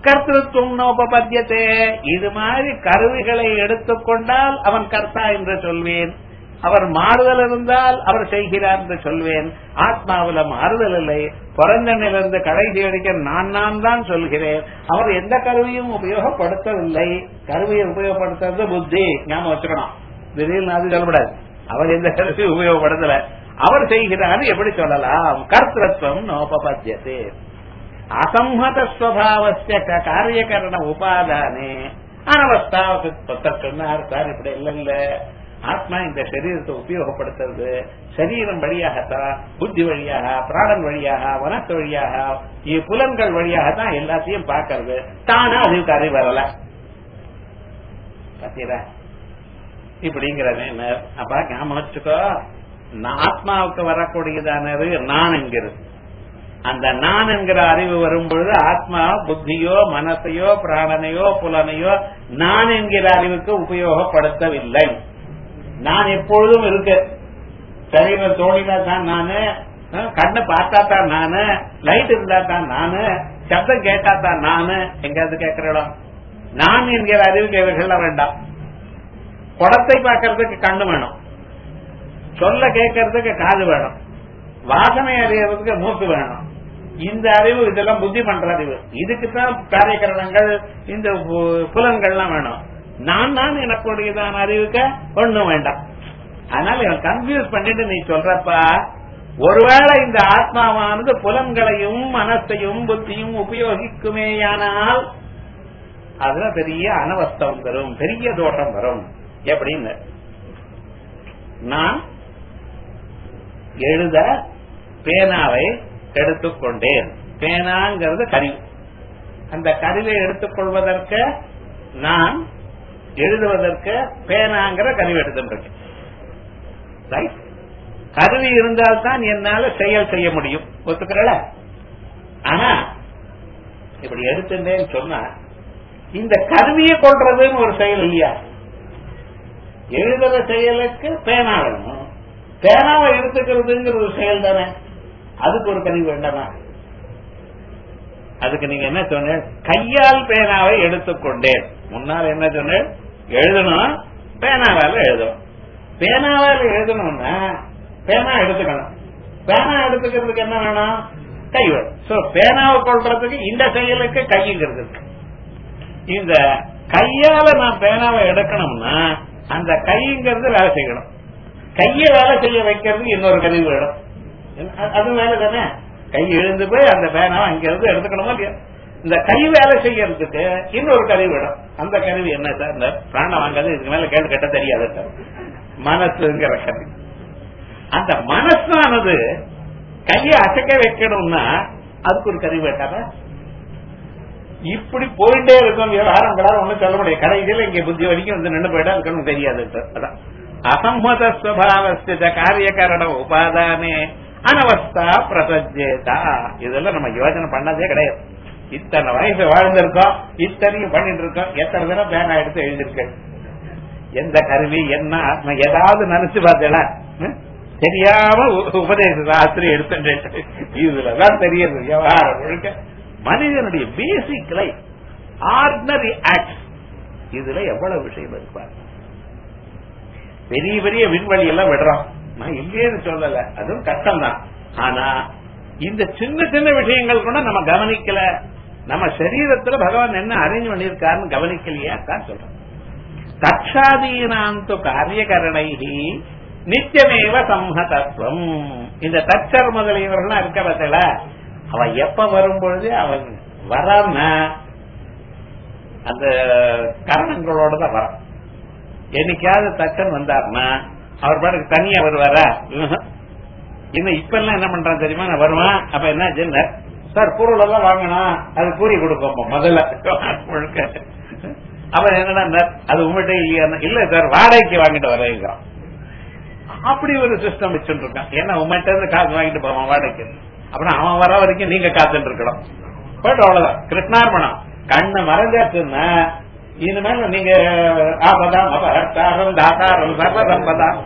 கர்த்தத்துவம் நோபபத்தியத்தே இது மாதிரி கருவிகளை எடுத்துக்கொண்டால் அவன் கர்த்தா என்று சொல்வேன் அவர் மாறுதல் இருந்தால் அவர் செய்கிறார் என்று சொல்வேன் ஆத்மாவுல மாறுதல் இல்லை பிறந்தனிலிருந்து கடைசி வரைக்கும் நான் நான் தான் சொல்கிறேன் அவர் எந்த கருவியும் உபயோகப்படுத்தவில்லை கருவியை உபயோகப்படுத்துறது புத்தி ஞாபகம் வச்சுக்கணும் திடீர்னு அது சொல்லக்கூடாது அவர் எந்த கருவியும் உபயோகப்படுத்தல அவர் செய்கிறார் எப்படி சொல்லலாம் கர்த்தத்துவம் நோபபத்தியதே அசம்ஹத ஸ்வபாவஸ்ய க- காரியகரண உபாதானே அனவஸ்தா ஒருத்தர் சொன்னார் சார் இப்படி இல்ல இல்ல ஆத்மா இந்த சரீரத்தை உபயோகப்படுத்துறது சரீரம் வழியாகத்தான் புத்தி வழியாக பிராணன் வழியாக வனத்து வழியாக இ- புலன்கள் வழியாக தான் எல்லாத்தையும் பார்க்கறது தானா அதுக்கு அறிவு வரல பாத்தீரா இப்படிங்கிறது என்ன அப்ப ஞாபகம் வச்சுக்கோ நான் ஆத்மாவுக்கு வரக்கூடியதான அறிவு நான் என்கிறது அந்த நான் என்கிற அறிவு வரும்பொழுது ஆத்மா புத்தியோ மனசையோ பிராணனையோ புலனையோ நான் என்கிற அறிவுக்கு உபயோகப்படுத்தவில்லை நான் எப்பொழுதும் இருக்கு சரீரம் தோணினா தான் நானு அஹ், கண்ணு பார்த்தா தான் நானு லைட் இருந்தா தான் நானு சப்தம் கேட்டா தான் நானு எங்காவது கேட்கிற இடம் நான் என்கிற அறிவுக்கு இவைகள்லாம் வேண்டாம் குடத்தை பார்க்கறதுக்கு கண்ணு வேணும் சொல்ல கேட்கறதுக்கு காது வேணும் வாசனை அறியறதுக்கு மூக்கு வேணும் இந்த அறிவு இதெல்லாம் புத்தி பண்ற அறிவு இதுக்கு தான் காரியகரணங்கள் இந்த பு- புலன்கள்லாம் வேணும் நான் நான் எனக்குடையதான அறிவுக்கு ஒண்ணும் வேண்டாம் அதனால இவன் கன்ஃபியூஸ் பண்ணிட்டு நீ சொல்றப்பா ஒருவேளை இந்த ஆத்மாவானது புலன்களையும் மனசையும் புத்தியும் உபயோகிக்குமேயானால் அதுல பெரிய அனவஸ்தம் வரும் பெரிய தோஷம் வரும் எப்படின்னு நான் எழுத பேனாவை எடுத்துக்கொண்டேன் பேனாங்கிறது கருவி அந்த கருவை எடுத்துக்கொள்வதற்கு நான் எழுதுவதற்கு பேனாங்கிற கருவி எடுத்துருக்கேன் ரைட் கருவி இருந்தால்தான் என்னால செயல் செய்ய முடியும் ஒத்துக்கிறல ஆனா இப்படி எடுத்துட்டேன்னு சொன்னா இந்த கருவியை கொள்றதுன்னு ஒரு செயல் இல்லையா எழுதுற செயலுக்கு பேனா வேணும் பேனாவை எடுத்துக்கிறதுங்கிற ஒரு செயல் தானே அதுக்கு ஒரு கருவி வேண்டாமா அதுக்கு நீங்க என்ன சொன்ன கையால் பேனாவை எடுத்துக்கொண்டேன் முன்னால் என்ன சொன்னேன் எழுதணும் பேனாவால எழுதணும் பேனாவால எழுதணும்னா பேனா எடுத்துக்கணும் பேனா எடுத்துக்கிறதுக்கு என்ன வேணும் கை வேணும் சோ பேனாவை கொள்றதுக்கு இந்த செயலுக்கு கைங்கிறது இருக்கு இந்த கையால நான் பேனாவை எடுக்கணும்னா அந்த கைங்கிறது வேலை செய்யணும் கையை வேலை செய்ய வைக்கிறதுக்கு இன்னொரு கருவி வேணும் அது- அது வேலை தானே கை எழுந்து போய் அந்த பேனாவை அங்கிருந்து எடுத்துக்கணுமா இல்லையா இந்த கை வேலை செய்யறதுக்கு இன்னொரு கருவி வேணும் அந்த கருவி என்ன சார் இந்த பிராணம் வாங்காது இதுக்கு மேல கேள்வி கேட்ட தெரியாது சார் மனசுங்கிற கருவி அந்த மனசானது கையை அசைக்க வைக்கணும்னா அதுக்கு ஒரு கருவி வேண்டாமா இப்படி போயிட்டே இருக்கும் விவகாரம் உங்களால ஒண்ணும் சொல்ல முடியாது கடைசியில் இங்க புத்தி வரைக்கும் வந்து நின்று போயிட்டா இருக்கணும் தெரியாது அதான் அசம்மத ஸ்வபாவஸ்தித காரியகரண உபாதானே அனவஸ்தா பிரசஜேதா இதெல்லாம் நம்ம யோசனை பண்ணதே கிடையாது இத்தனை வயசு வாழ்ந்திருக்கோம் இத்தனையும் பண்ணிட்டு இருக்கோம் எத்தனை தினம் பேனா எடுத்து எழுதியிருக்கேன் எந்த கருவி என்ன ஆத்மா ஏதாவது நினைச்சு பார்த்தேனா தெரியாம உ- உபதேச சாஸ்திரி எடுத்துட்டு இதுலதான் தெரியுது விவகாரம் முழுக்க மனிதனுடைய பேசிக் லைஃப் ஆர்டினரி ஆக்ட் இதுல எவ்வளவு விஷயம் இருப்பார் பெரிய பெரிய விண்வெளி எல்லாம் விடுறோம் நான் இல்லையேன்னு சொல்லல அதுவும் கஷ்டம் தான் ஆனா இந்த சின்ன சின்ன விஷயங்கள் கூட நம்ம கவனிக்கல நம்ம சரீரத்துல பகவான் என்ன அரேஞ்ச் பண்ணிருக்காருன்னு கவனிக்கலையா தான் சொல்றோம் தட்சாதீனாந்து காரியகரணைகி நித்தியமேவ சம்ஹதத்துவம் இந்த தச்சர் முதலியவர்கள்லாம் இருக்க பார்த்தல அவன் எப்ப வரும்பொழுது அவன் வராம அந்த கரணங்களோட தான் வரான் என்னைக்காவது தச்சன் வந்தாருன்னா அவர் பாட்டுக்கு தனியா வருவாரா ம்ஹும். இன்னும் இப்ப எல்லாம் என்ன பண்றான் தெரியுமா நான் வருவான் அப்ப என்ன சின்ன சார் பொருள் எல்லாம் வாங்கணும் அது கூறி கொடுப்போம் முதல்ல முழுக்க அவன் என்னடா அது உங்கள்கிட்ட இல்லையா இல்ல சார் வாடகைக்கு வாங்கிட்டு வரேங்கிறான் அப்படி ஒரு சிஸ்டம் வச்சுட்டு இருக்கான் ஏன்னா உங்கள்கிட்ட இருந்து காசு வாங்கிட்டு போவான் வாடகைக்கு அப்புறம் அவன் வர வரைக்கும் நீங்க காத்துட்டு இருக்கணும் போயிட்டு அவ்வளவுதான் கிருஷ்ணார்பணம் கண்ணை மறைஞ்சாச்சுன்னா இனிமேல் நீங்க ஆபதாம் அபஹர்த்தாரம் தாத்தாரம் சர்வசம்பதாம்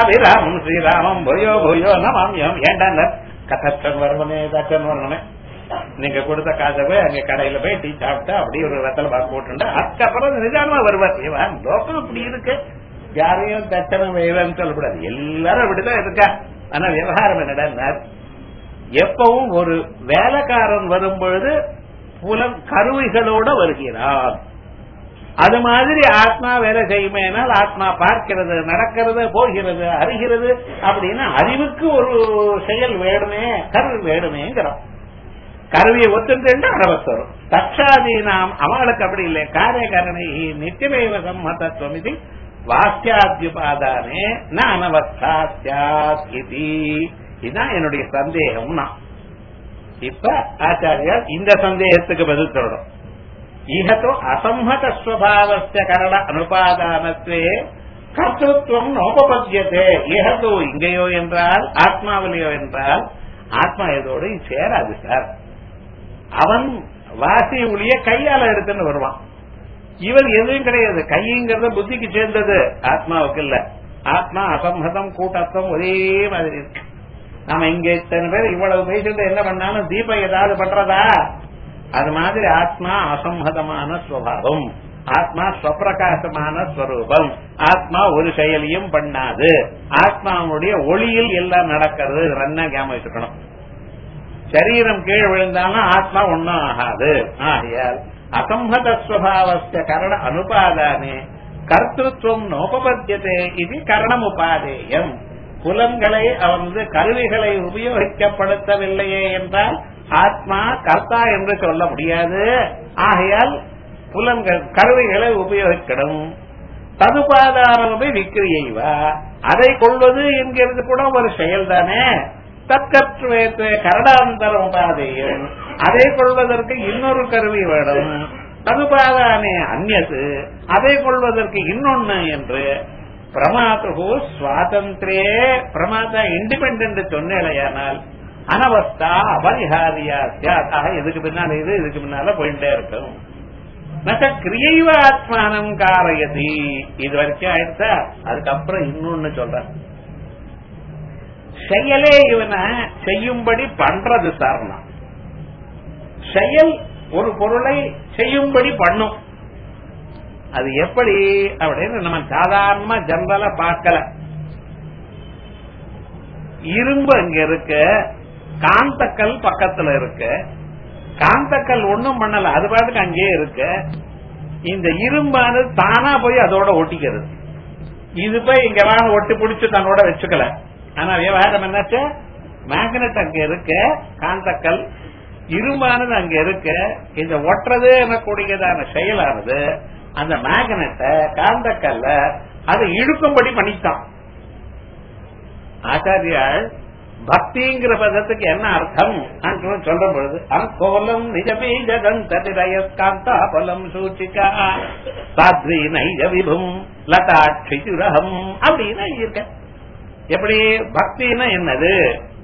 லோகாபிராமம் ஸ்ரீராமம் பொய்யோ பொய்யோ நமாமியம் ஏண்டாங்க கதச்சன் வருவனே தச்சன் வருவனே நீங்க கொடுத்த காசை போய் அங்க கடையில போய் டீ சாப்பிட்டா அப்படியே ஒரு வெத்தலை பாக்கு போட்டுண்டா அதுக்கப்புறம் நிதானமா வருவார் இவன் லோகம் அப்படி இருக்கு யாரையும் தச்சனை வேலைன்னு சொல்லக்கூடாது எல்லாரும் அப்படிதான் இருக்கா ஆனா விவகாரம் என்னடா எப்பவும் ஒரு வேலைக்காரன் வரும் பொழுது புலம் கருவிகளோட வருகிறான் அது மாதிரி ஆத்மா வேலை செய்யுமேனால் ஆத்மா பார்க்கிறது நடக்கிறது போகிறது அறிகிறது அப்படின்னா அறிவுக்கு ஒரு செயல் வேணுமே கருவி வேணுமேங்கிறோம் கருவியை ஒத்துட்டு அரவஸ் வரும் தட்சாதி நாம் அவளுக்கு அப்படி இல்லை காரியகரணை நித்தியமேவ சம்மதத்துவம் இது வாக்கியாத்யுபாதானே ந அனவஸ்தா சியாத் இது இதுதான் என்னுடைய சந்தேகம்னா இப்ப ஆச்சாரியார் இந்த சந்தேகத்துக்கு பதில் சொல்லணும் ஈகத்தோ அசம்ஹத ஸ்வபாவஸ்ய கரண அனுபாதானத்வே கர்த்தத்துவம் நோபபத்தியதே ஈகத்தோ இங்கேயோ என்றால் ஆத்மாவிலேயோ என்றால் ஆத்மா இதோடு சேராது சார் அவன் வாசி ஒளிய கையால எடுத்துன்னு வருவான் இவர் எதுவும் கிடையாது கைங்கிறத புத்திக்கு சேர்ந்தது ஆத்மாவுக்கு இல்ல ஆத்மா அசம்ஹதம் கூட்டத்துவம் ஒரே மாதிரி இருக்கு நாம இங்க இத்தனை பேர் இவ்வளவு பேசிட்டு என்ன பண்ணாலும் தீபம் ஏதாவது பண்றதா அது மாதிரி ஆத்மா அசம்ஹதமான ஸ்வபாவம் ஆத்மா ஸ்வப்பிரகாசமான ஸ்வரூபம் ஆத்மா ஒரு செயலியும் பண்ணாது ஆத்மாவுடைய ஒளியில் எல்லாம் நடக்கிறது ரன்னா ஞாபகம் வச்சுக்கணும் சரீரம் கீழ் விழுந்தாலும் ஆத்மா ஒன்னும் ஆகாது ஆகையால் அசம்ஹத ஸ்வபாவஸ்ய கரண அனுபாதானே கர்த்தத்துவம் நோபபத்தியதே இது கரணம் உபாதேயம் புலன்களை வந்து கருவிகளை உபயோகிக்கப்படுத்தவில்லையே என்றால் ஆத்மா கர்த்தா என்று சொல்ல முடியாது ஆகையால் புலன்கள் கருவிகளை உபயோகிக்கணும் ததுபாதாரமே விக்கிரியைவா அதை கொள்வது என்கிறது கூட ஒரு செயல்தானே தற்கற்றுவேத்து கரடாந்தரம் உபாதேயம் அதை கொள்வதற்கு இன்னொரு கருவி வேணும் ததுபாதானே அந்நது அதை கொள்வதற்கு இன்னொன்னு என்று பிரமாத்து சுவாதந்திரே பிரமாதா இண்டிபெண்ட் சொன்னேலையானால் அனவஸ்தா அபரிஹாரியா ஆக இதுக்கு பின்னால இது இதுக்கு பின்னால போயிட்டே இருக்கும் நக கிரியைவ ஆத்மானம் காரயதி இது வரைக்கும் ஆயிடுச்சா அதுக்கப்புறம் இன்னொன்னு சொல்ற செயலே இவனை செய்யும்படி பண்றது சார்னா செயல் ஒரு பொருளை செய்யும்படி பண்ணும் அது எப்படி அப்படின்னு நம்ம சாதாரணமா ஜெனரலா பார்க்கல இரும்பு அங்க இருக்கு காந்தக்கல் பக்கத்துல இருக்கு காந்தக்கல் ஒண்ணும் பண்ணல அது பாட்டுக்கு அங்கேயே இருக்கு இந்த இரும்பானது தானா போய் அதோட ஒட்டிக்கிறது இது போய் இங்க வாங்க ஒட்டி பிடிச்சு தன்னோட வச்சுக்கல ஆனா விவகாரம் என்னாச்சு மேக்னெட் அங்க இருக்கு காந்தக்கல் இரும்பானது அங்க இருக்கு இந்த ஒட்டுறது எனக்கூடியதான செயலானது அந்த மேக்னெட்டை காந்தக்கல்ல அதை இழுக்கும்படி பண்ணித்தான் ஆச்சாரியால் பக்திங்கிற பதத்துக்கு என்ன அர்த்தம் சொல்ற பொழுது அங்கோலம் நிஜமே ஜகந்ததிரயஸ்காந்தா பலம் சூச்சிகா சாத்வி நைஜ விபும் லதாட்சிதுரகம் அப்படின்னு இருக்க எப்படி பக்தின்னா என்னது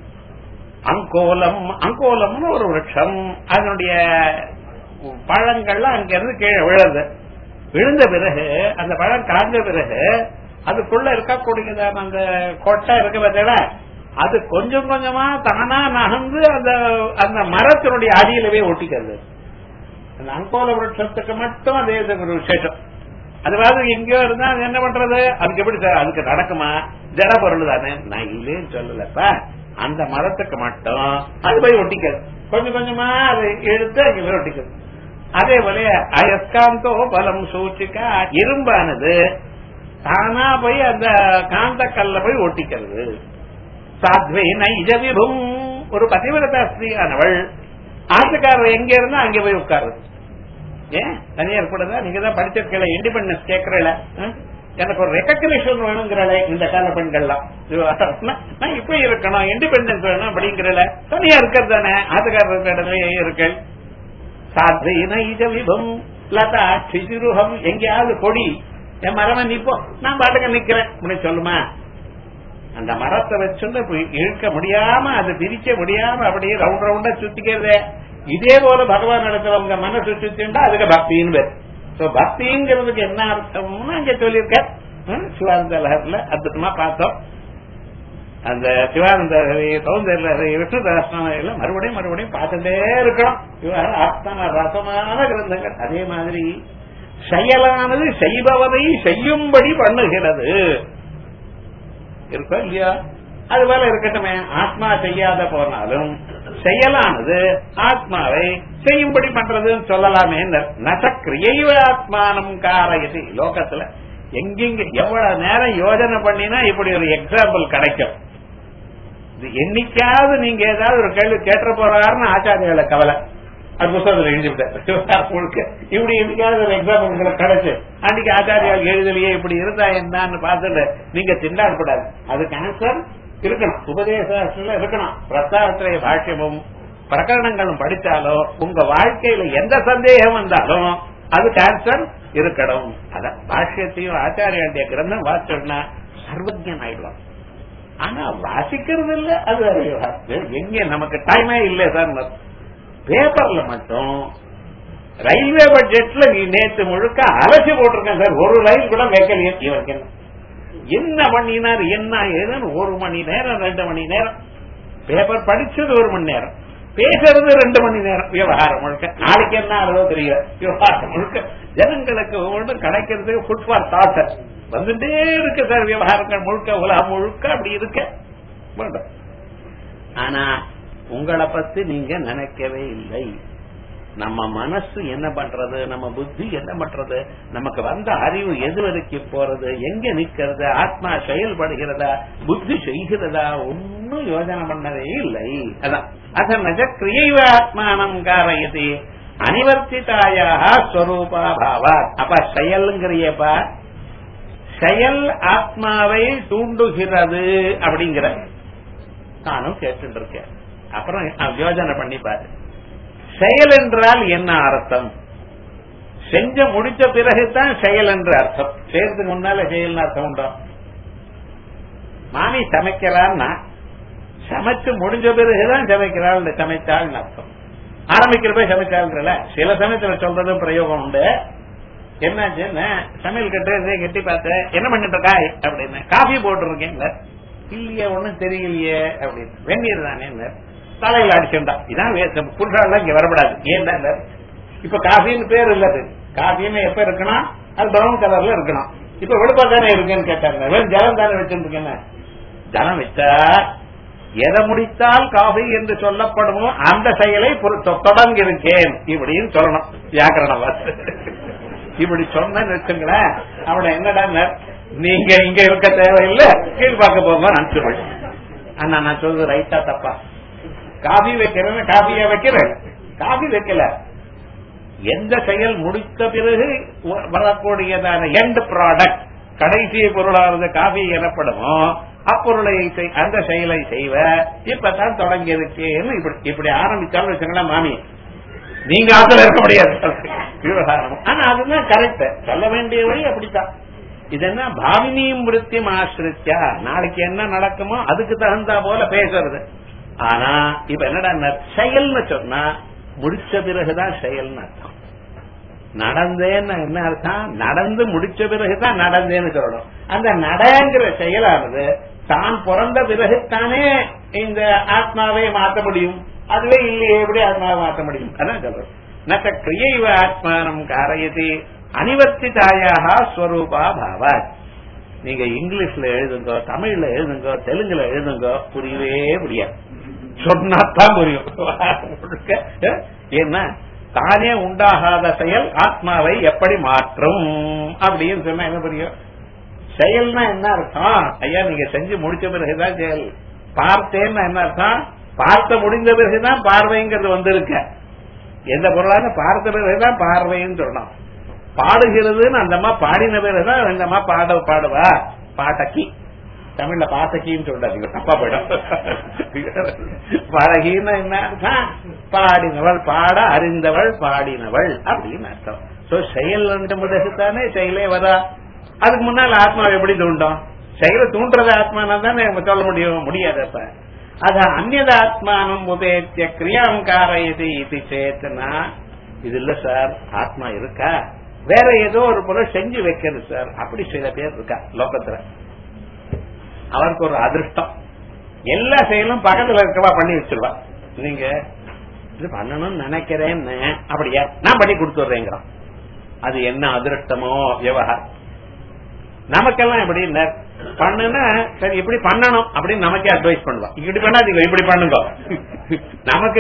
அங்கோலம் அங்கோலம்னு ஒரு விரட்சம் அதனுடைய பழங்கள்லாம் அங்க இருந்து கீழே விழுது விழுந்த பிறகு அந்த பழம் காய்ந்த பிறகு அதுக்குள்ள இருக்கக்கூடியதான அந்த கொட்டை இருக்கு பார்த்தீங்களா அது கொஞ்சம் கொஞ்சமா தானா நகர்ந்து அந்த அந்த மரத்தினுடைய அடியிலவே ஒட்டிக்கிறது அந்த அங்கோல விருட்சத்துக்கு மட்டும் அதே இது ஒரு விசேஷம் அதுவாது எங்கேயோ இருந்தா அது என்ன பண்றது அதுக்கு எப்படி சார் அதுக்கு நடக்குமா ஜட பொருள் தானே நான் இல்லேன்னு சொல்லலப்ப அந்த மரத்துக்கு மட்டும் அது போய் ஒட்டிக்கிறது கொஞ்சம் கொஞ்சமா அதை எடுத்து அங்க போய் ஒட்டிக்கிறது அதே போல அயஸ்காந்தோ பலம் சூச்சிக்கா இரும்பானது தானா போய் அந்த காந்த கல்ல போய் ஒட்டிக்கிறது சாத்வே நைஜ விபும் ஒரு பதிவிரதா ஸ்ரீயானவள் ஆட்டுக்காரர் எங்க இருந்தா அங்க போய் உட்காருது ஏன் தனியா இருக்கக்கூடாதா நீங்க தான் படிச்சிருக்கல இண்டிபெண்டன்ஸ் கேட்கறல எனக்கு ஒரு ரெக்கக்னேஷன் வேணுங்கிறல இந்த கால பெண்கள்லாம் நான் இப்ப இருக்கணும் இண்டிபெண்டன்ஸ் வேணும் அப்படிங்கிறல தனியா இருக்கிறது தானே ஆட்டுக்காரர் இருக்கிற இடத்துல இருக்கு சாத்வீன இஜ விபம் லதா சிசிருகம் எங்கேயாவது கொடி என் மரம நிப்போ நான் பாட்டுக்க நிக்கிறேன் அப்படின்னு சொல்லுமா அந்த மரத்தை வச்சுட்டு இழுக்க முடியாம அது பிரிக்க முடியாம அப்படியே ரவுண்ட் ரவுண்டா சுத்திக்கிறதே இதே போல பகவான் இடத்துல உங்க மனசு சுத்திண்டா அதுக்கு பக்தின்னு பேர் சோ பக்திங்கிறதுக்கு என்ன அர்த்தம்னு அங்க சொல்லியிருக்க சிவானந்த லஹர்ல அற்புதமா பார்த்தோம் அந்த சிவானந்த சௌந்தர்ய விஷ்ணு தாசனம் எல்லாம் மறுபடியும் மறுபடியும் பார்த்துட்டே இருக்கணும் இவன் அத்தனை ரசமான கிரந்தங்கள் அதே மாதிரி செயலானது செய்பவதை செய்யும்படி பண்ணுகிறது இருக்கா இல்லையா அது போல இருக்கட்டுமே ஆத்மா செய்யாத போனாலும் செயலானது ஆத்மாவை செய்யும்படி பண்றதுன்னு சொல்லலாமே நசக்கிரியைவ ஆத்மானம் காரயதி லோகத்துல எங்கெங்க எவ்வளவு நேரம் யோஜனை பண்ணினா இப்படி ஒரு எக்ஸாம்பிள் கிடைக்கும் இது என்னைக்காவது நீங்க ஏதாவது ஒரு கேள்வி கேட்ட போறாருன்னு ஆச்சாரியால கவலை அது புத்தகத்துல எழுதிவிட்டார் முழுக்க இப்படி என்னைக்காவது ஒரு எக்ஸாம்பிள் உங்களுக்கு கிடைச்சு அன்னைக்கு ஆச்சாரியால் எழுதலையே இப்படி இருந்தா என்னன்னு பார்த்துட்டு நீங்க திண்டாடக்கூடாது அதுக்கு ஆன்சர் இருக்கணும் உபதேசத்துல இருக்கணும் பிரஸ்தாவத்திரைய பாஷ்யமும் பிரகரணங்களும் படிச்சாலோ உங்க வாழ்க்கையில எந்த சந்தேகம் வந்தாலும் அதுக்கு ஆன்சர் இருக்கணும் அதான் பாஷ்யத்தையும் ஆச்சாரியாண்டிய கிரந்தம் வாசிச்சோம்னா சர்வஜன் ஆயிடுவான் ஆனா வாசிக்கிறது இல்ல அது வேற விவகாரம். எங்க நமக்கு டைமே இல்ல சார் பேப்பர்ல மட்டும் ரயில்வே பட்ஜெட்ல நீ நேத்து முழுக்க அலசி போட்டிருக்கேன் சார் ஒரு ரயில் கூட வைக்கலையே இவருக்கு என்ன என்ன பண்ணினார் என்ன ஏதுன்னு ஒரு மணி நேரம் ரெண்டு மணி நேரம் பேப்பர் படிச்சது ஒரு மணி நேரம் பேசுறது ரெண்டு மணி நேரம் விவகாரம் முழுக்க நாளைக்கு என்ன ஆகுதோ தெரியல விவகாரம் முழுக்க ஜனங்களுக்கு ஒவ்வொன்றும் கிடைக்கிறதுக்கு ஃபுட் ஃபார் தாட் வந்துட்டே இருக்கு சார் விவகாரங்கள் முழுக்க உலகம் முழுக்க அப்படி இருக்க வேண்டாம். ஆனா உங்களை பத்தி நீங்க நினைக்கவே இல்லை நம்ம மனசு என்ன பண்றது நம்ம புத்தி என்ன பண்றது நமக்கு வந்த அறிவு எது வரைக்கும் போறது எங்க நிக்கிறது ஆத்மா செயல்படுகிறதா புத்தி செய்கிறதா ஒன்னும் யோசனை பண்ணதே இல்லை அதான் அத நஜ கிரியைவ ஆத்மானம் காரயதி அனிவர்த்திதாயாக ஸ்வரூபா பாவா அப்ப செயல்ங்கிறியப்பா செயல் ஆத்மாவை தூண்டுகிறது அப்படிங்கிற நானும் கேட்டு இருக்கேன் அப்புறம் யோஜனை பண்ணி பாரு செயல் என்றால் என்ன அர்த்தம் செஞ்ச முடிச்ச பிறகுதான் செயல் என்று அர்த்தம் செய்யறதுக்கு முன்னால செயல்னு அர்த்தம் உண்டோ மாமி சமைக்கிறான்னா சமைச்சு முடிஞ்ச பிறகுதான் சமைக்கிறாள் சமைத்தாள்னு அர்த்தம் ஆரம்பிக்கிறப்ப சமைச்சாள்ன்றல சில சமயத்துல சொல்றதும் பிரயோகம் உண்டு என்னாச்சுன்னு சமையல் கட்டு கட்டி பார்த்தேன் என்ன பண்ணிட்டு இருக்காய் அப்படின்னு காஃபி போட்டு இருக்கேங்க இல்லையே ஒண்ணும் தெரியலையே அப்படின்னு வெந்நீர் தானே தலையில அடிச்சுட்டா இதான் புருஷால இங்க வரப்படாது ஏன் இப்ப காஃபின்னு பேர் இல்லது காஃபின்னு எப்ப இருக்கணும் அது பிரவுன் கலர்ல இருக்கணும் இப்ப வெளுப்பா தானே இருக்குன்னு கேட்டாங்க வெறும் ஜலம் தானே வச்சிருக்கேன் ஜலம் வச்சா எதை முடித்தால் காஃபி என்று சொல்லப்படுமோ அந்த செயலை தொடங்கி இருக்கேன் இப்படின்னு சொல்லணும் வியாக்கரணம் இப்படி சொன்னு வச்சுங்களேன் அவனை என்னடா நீங்க இங்க இருக்க தேவையில்லை கீழ் பார்க்க போக அனுப்பிச்சுடுவேன் ஆனா நான் சொல்றது ரைட்டா தப்பா காபி வைக்கிறேன் காபியா வைக்கிறேன் காபி வைக்கல எந்த செயல் முடித்த பிறகு வரக்கூடியதான எண்ட் ப்ராடக்ட் கடைசி பொருளானது காபி எனப்படுமோ அப்பொருளை அந்த செயலை செய்வ இப்பதான் தொடங்கி இருக்கேன்னு இப்படி இப்படி ஆரம்பிச்சாலும் வச்சுங்களேன் மாமி நீங்க அதுல இருக்க முடியாது விவகாரம் ஆனா அதுதான் கரெக்ட் சொல்ல வேண்டிய வழி அப்படித்தான் இது என்ன பாவினியும் விருத்தியும் ஆசிரிச்சா நாளைக்கு என்ன நடக்குமோ அதுக்கு தகுந்தா போல பேசுறது ஆனா இப்ப என்னடா செயல்னு சொன்னா முடிச்ச பிறகுதான் செயல்னு அர்த்தம் நடந்தேன்னு என்ன அர்த்தம் நடந்து முடிச்ச பிறகுதான் நடந்தேன்னு சொல்லணும் அந்த நடங்கிற செயலானது தான் பிறந்த பிறகுத்தானே இந்த ஆத்மாவை மாற்ற முடியும் அதுவே இல்லையே எப்படி ஆத்மாவை மாற்ற முடியும் அதான் சொல்றோம் நக்க கிரியைவ ஆத்மானம் காரயதி அனிவர்த்திதாயாக ஸ்வரூபா பாவாத் நீங்க இங்கிலீஷ்ல எழுதுங்க தமிழ்ல எழுதுங்க தெலுங்குல எழுதுங்க புரியவே முடியாது சொன்னாத்தான் புரியும் ஏன்னா தானே உண்டாகாத செயல் ஆத்மாவை எப்படி மாற்றும் அப்படின்னு சொன்னா என்ன புரியும் செயல்னா என்ன அர்த்தம் ஐயா நீங்க செஞ்சு முடிச்ச பிறகுதான் செயல் பார்த்தேன்னா என்ன அர்த்தம் பார்த்த முடிந்த பிறகுதான் பார்வைங்கிறது வந்திருக்க எந்த பொருளான பார்த்த பிறகுதான் பார்வைன்னு சொல்லணும் பாடுகிறதுன்னு அந்தம்மா பாடின பிறகுதான் அந்தம்மா பாட பாடுவா பாட்டக்கி தமிழ்ல பாத்தக்கின்னு சொல்றாங்க தப்பா போயிடும் பழகின்னு என்ன அர்த்தம் பாடினவள் பாட அறிந்தவள் பாடினவள் அப்படின்னு அர்த்தம் சோ செயல் முதகுத்தானே செயலே வரா அதுக்கு முன்னால் ஆத்மா எப்படி தூண்டும் செயலை தூண்டுறது ஆத்மானா தானே சொல்ல முடியும் முடியாது அப்ப அத அந்நத ஆத்மானம் உபேத்திய கிரியாம் காரயது இது சேத்தனா இது இல்ல சார் ஆத்மா இருக்கா வேற ஏதோ ஒரு பொருள் செஞ்சு வைக்கிறது சார் அப்படி சில பேர் இருக்கா லோகத்துல அவருக்கு ஒரு அதிர்ஷ்டம் எல்லா செயலும் பக்கத்துல இருக்கவா பண்ணி வச்சிருவா நீங்க இது பண்ணணும்னு நினைக்கிறேன்னு அப்படியா நான் பண்ணி கொடுத்துடுறேங்கிறான் அது என்ன அதிருஷ்டமோ விவகாரம் நமக்கெல்லாம் எப்படி பண்ணுனா சரி இப்படி பண்ணணும் அப்படின்னு நமக்கே அட்வைஸ் பண்ணுவோம் இப்படி பண்ணாதீங்க இப்படி பண்ணுங்க நமக்கு